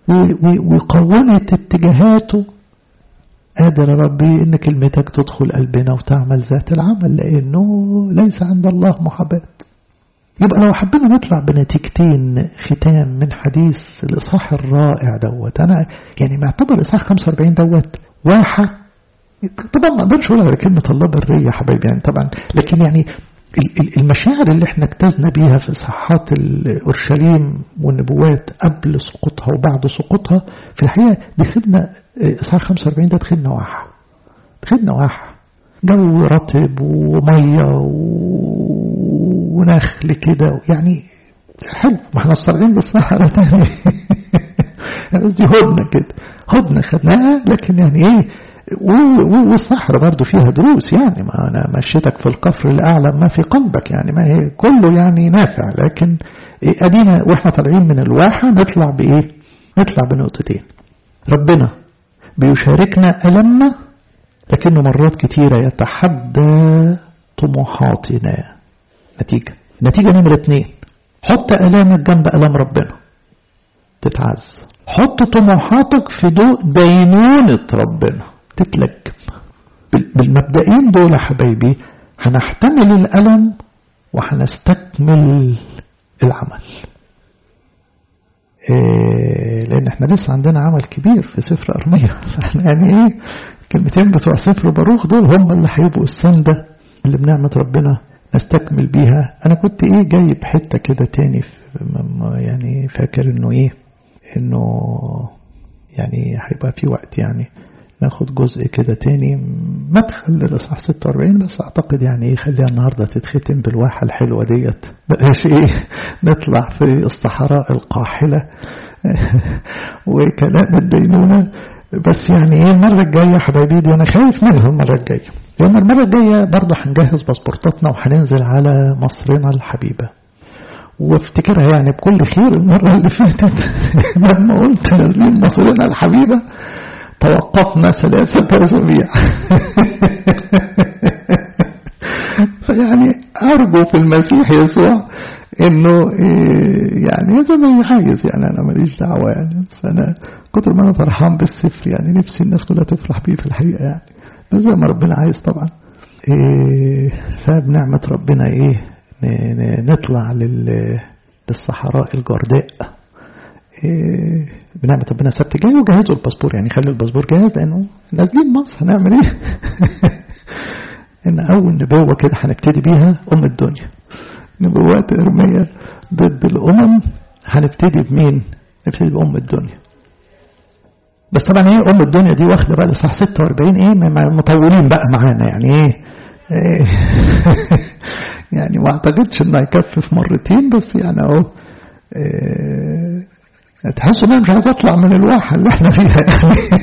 وقومت اتجاهاته قادر يا ربي ان كلمتك تدخل قلبنا وتعمل ذات العمل لانه ليس عند الله محاباة يبقى لو حبينا نطلع بنتيجتين ختام من حديث الاصحاح الرائع دوت انا يعني معتبر اصحاح 45 دوت واحة طبعا ما اقدرش اقول على كلمة الله برية يا حبايبي يعني طبعا لكن يعني المشاعر اللي احنا اجتزنا بيها في صحات اورشليم والنبوات قبل سقوطها وبعد سقوطها في الحقيقة دخلنا إصحاح 45 ده دخلنا واحة دخلنا واحة جو رطب ومية ونخل كده يعني حلو ما احنا صارعين للصحراء تاني قصدي هدنة كده هدنة خدناها لكن يعني ايه والصحراء برضو فيها دروس يعني ما أنا مشيتك في القفر الأعلى ما في قلبك يعني ما هي كله يعني نافع لكن إيه أدينا وإحنا طالعين من الواحة نطلع بإيه نطلع بنقطتين ربنا بيشاركنا ألمنا لكنه مرات كتيرة يتحدى طموحاتنا نتيجة نتيجة نمرة اتنين حط ألامك جنب ألام ربنا تتعز حط طموحاتك في ضوء دينونة ربنا تتلجم بالمبدئين دول يا حبايبي هنحتمل الألم وهنستكمل العمل إيه لأن احنا لسه عندنا عمل كبير في سفر أرمية يعني ايه كلمتين بتوع سفر باروخ دول هم اللي هيبقوا السندة اللي بنعمة ربنا نستكمل بيها أنا كنت ايه جايب حتة كده تاني يعني فاكر انه ايه انه يعني هيبقى في وقت يعني ناخد جزء كده تاني مدخل للإصحاح 46 بس أعتقد يعني إيه خليها النهاردة تتختم بالواحة الحلوة ديت بقاش إيه نطلع في الصحراء القاحلة وكلام الدينونة بس يعني إيه المرة الجاية حبايبي دي أنا خايف منها المرة الجاية لأن المرة الجاية برضه هنجهز باسبورتاتنا وهننزل على مصرنا الحبيبة وافتكرها يعني بكل خير المرة اللي فاتت لما قلت نازلين مصرنا الحبيبة توقفنا ثلاثة أسابيع فيعني أرجو في المسيح يسوع إنه إيه يعني زي ما عايز يعني أنا ماليش دعوة يعني بس أنا كتر ما أنا فرحان بالسفر يعني نفسي الناس كلها تفرح بيه في الحقيقة يعني بس زي ما ربنا عايز طبعا إيه فبنعمة ربنا إيه نطلع للصحراء الجرداء إيه بنعمة ربنا السبت جاي وجهزوا الباسبور يعني خلي الباسبور جاهز لأنه نازلين مصر هنعمل إيه؟ إن أول نبوة كده هنبتدي بيها أم الدنيا نبوات إرمية ضد الأمم هنبتدي بمين؟ نبتدي بأم الدنيا بس طبعا ايه ام الدنيا دي واخده بقى لصح 46 ايه مطولين بقى معانا يعني ايه, إيه يعني ما اعتقدش انه هيكفي في مرتين بس يعني اهو إيه تحس ان انا مش عايز اطلع من الواحه اللي احنا فيها يعني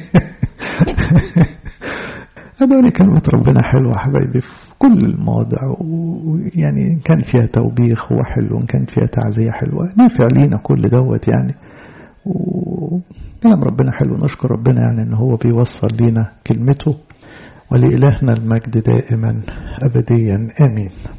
هذول كلمة ربنا حلوة حبايبي في كل المواضع ويعني كان فيها توبيخ هو حلو وإن كان فيها تعزية حلوة نافع لينا كل دوت يعني وكلام ربنا حلو نشكر ربنا يعني ان هو بيوصل لينا كلمته ولإلهنا المجد دائما أبديا آمين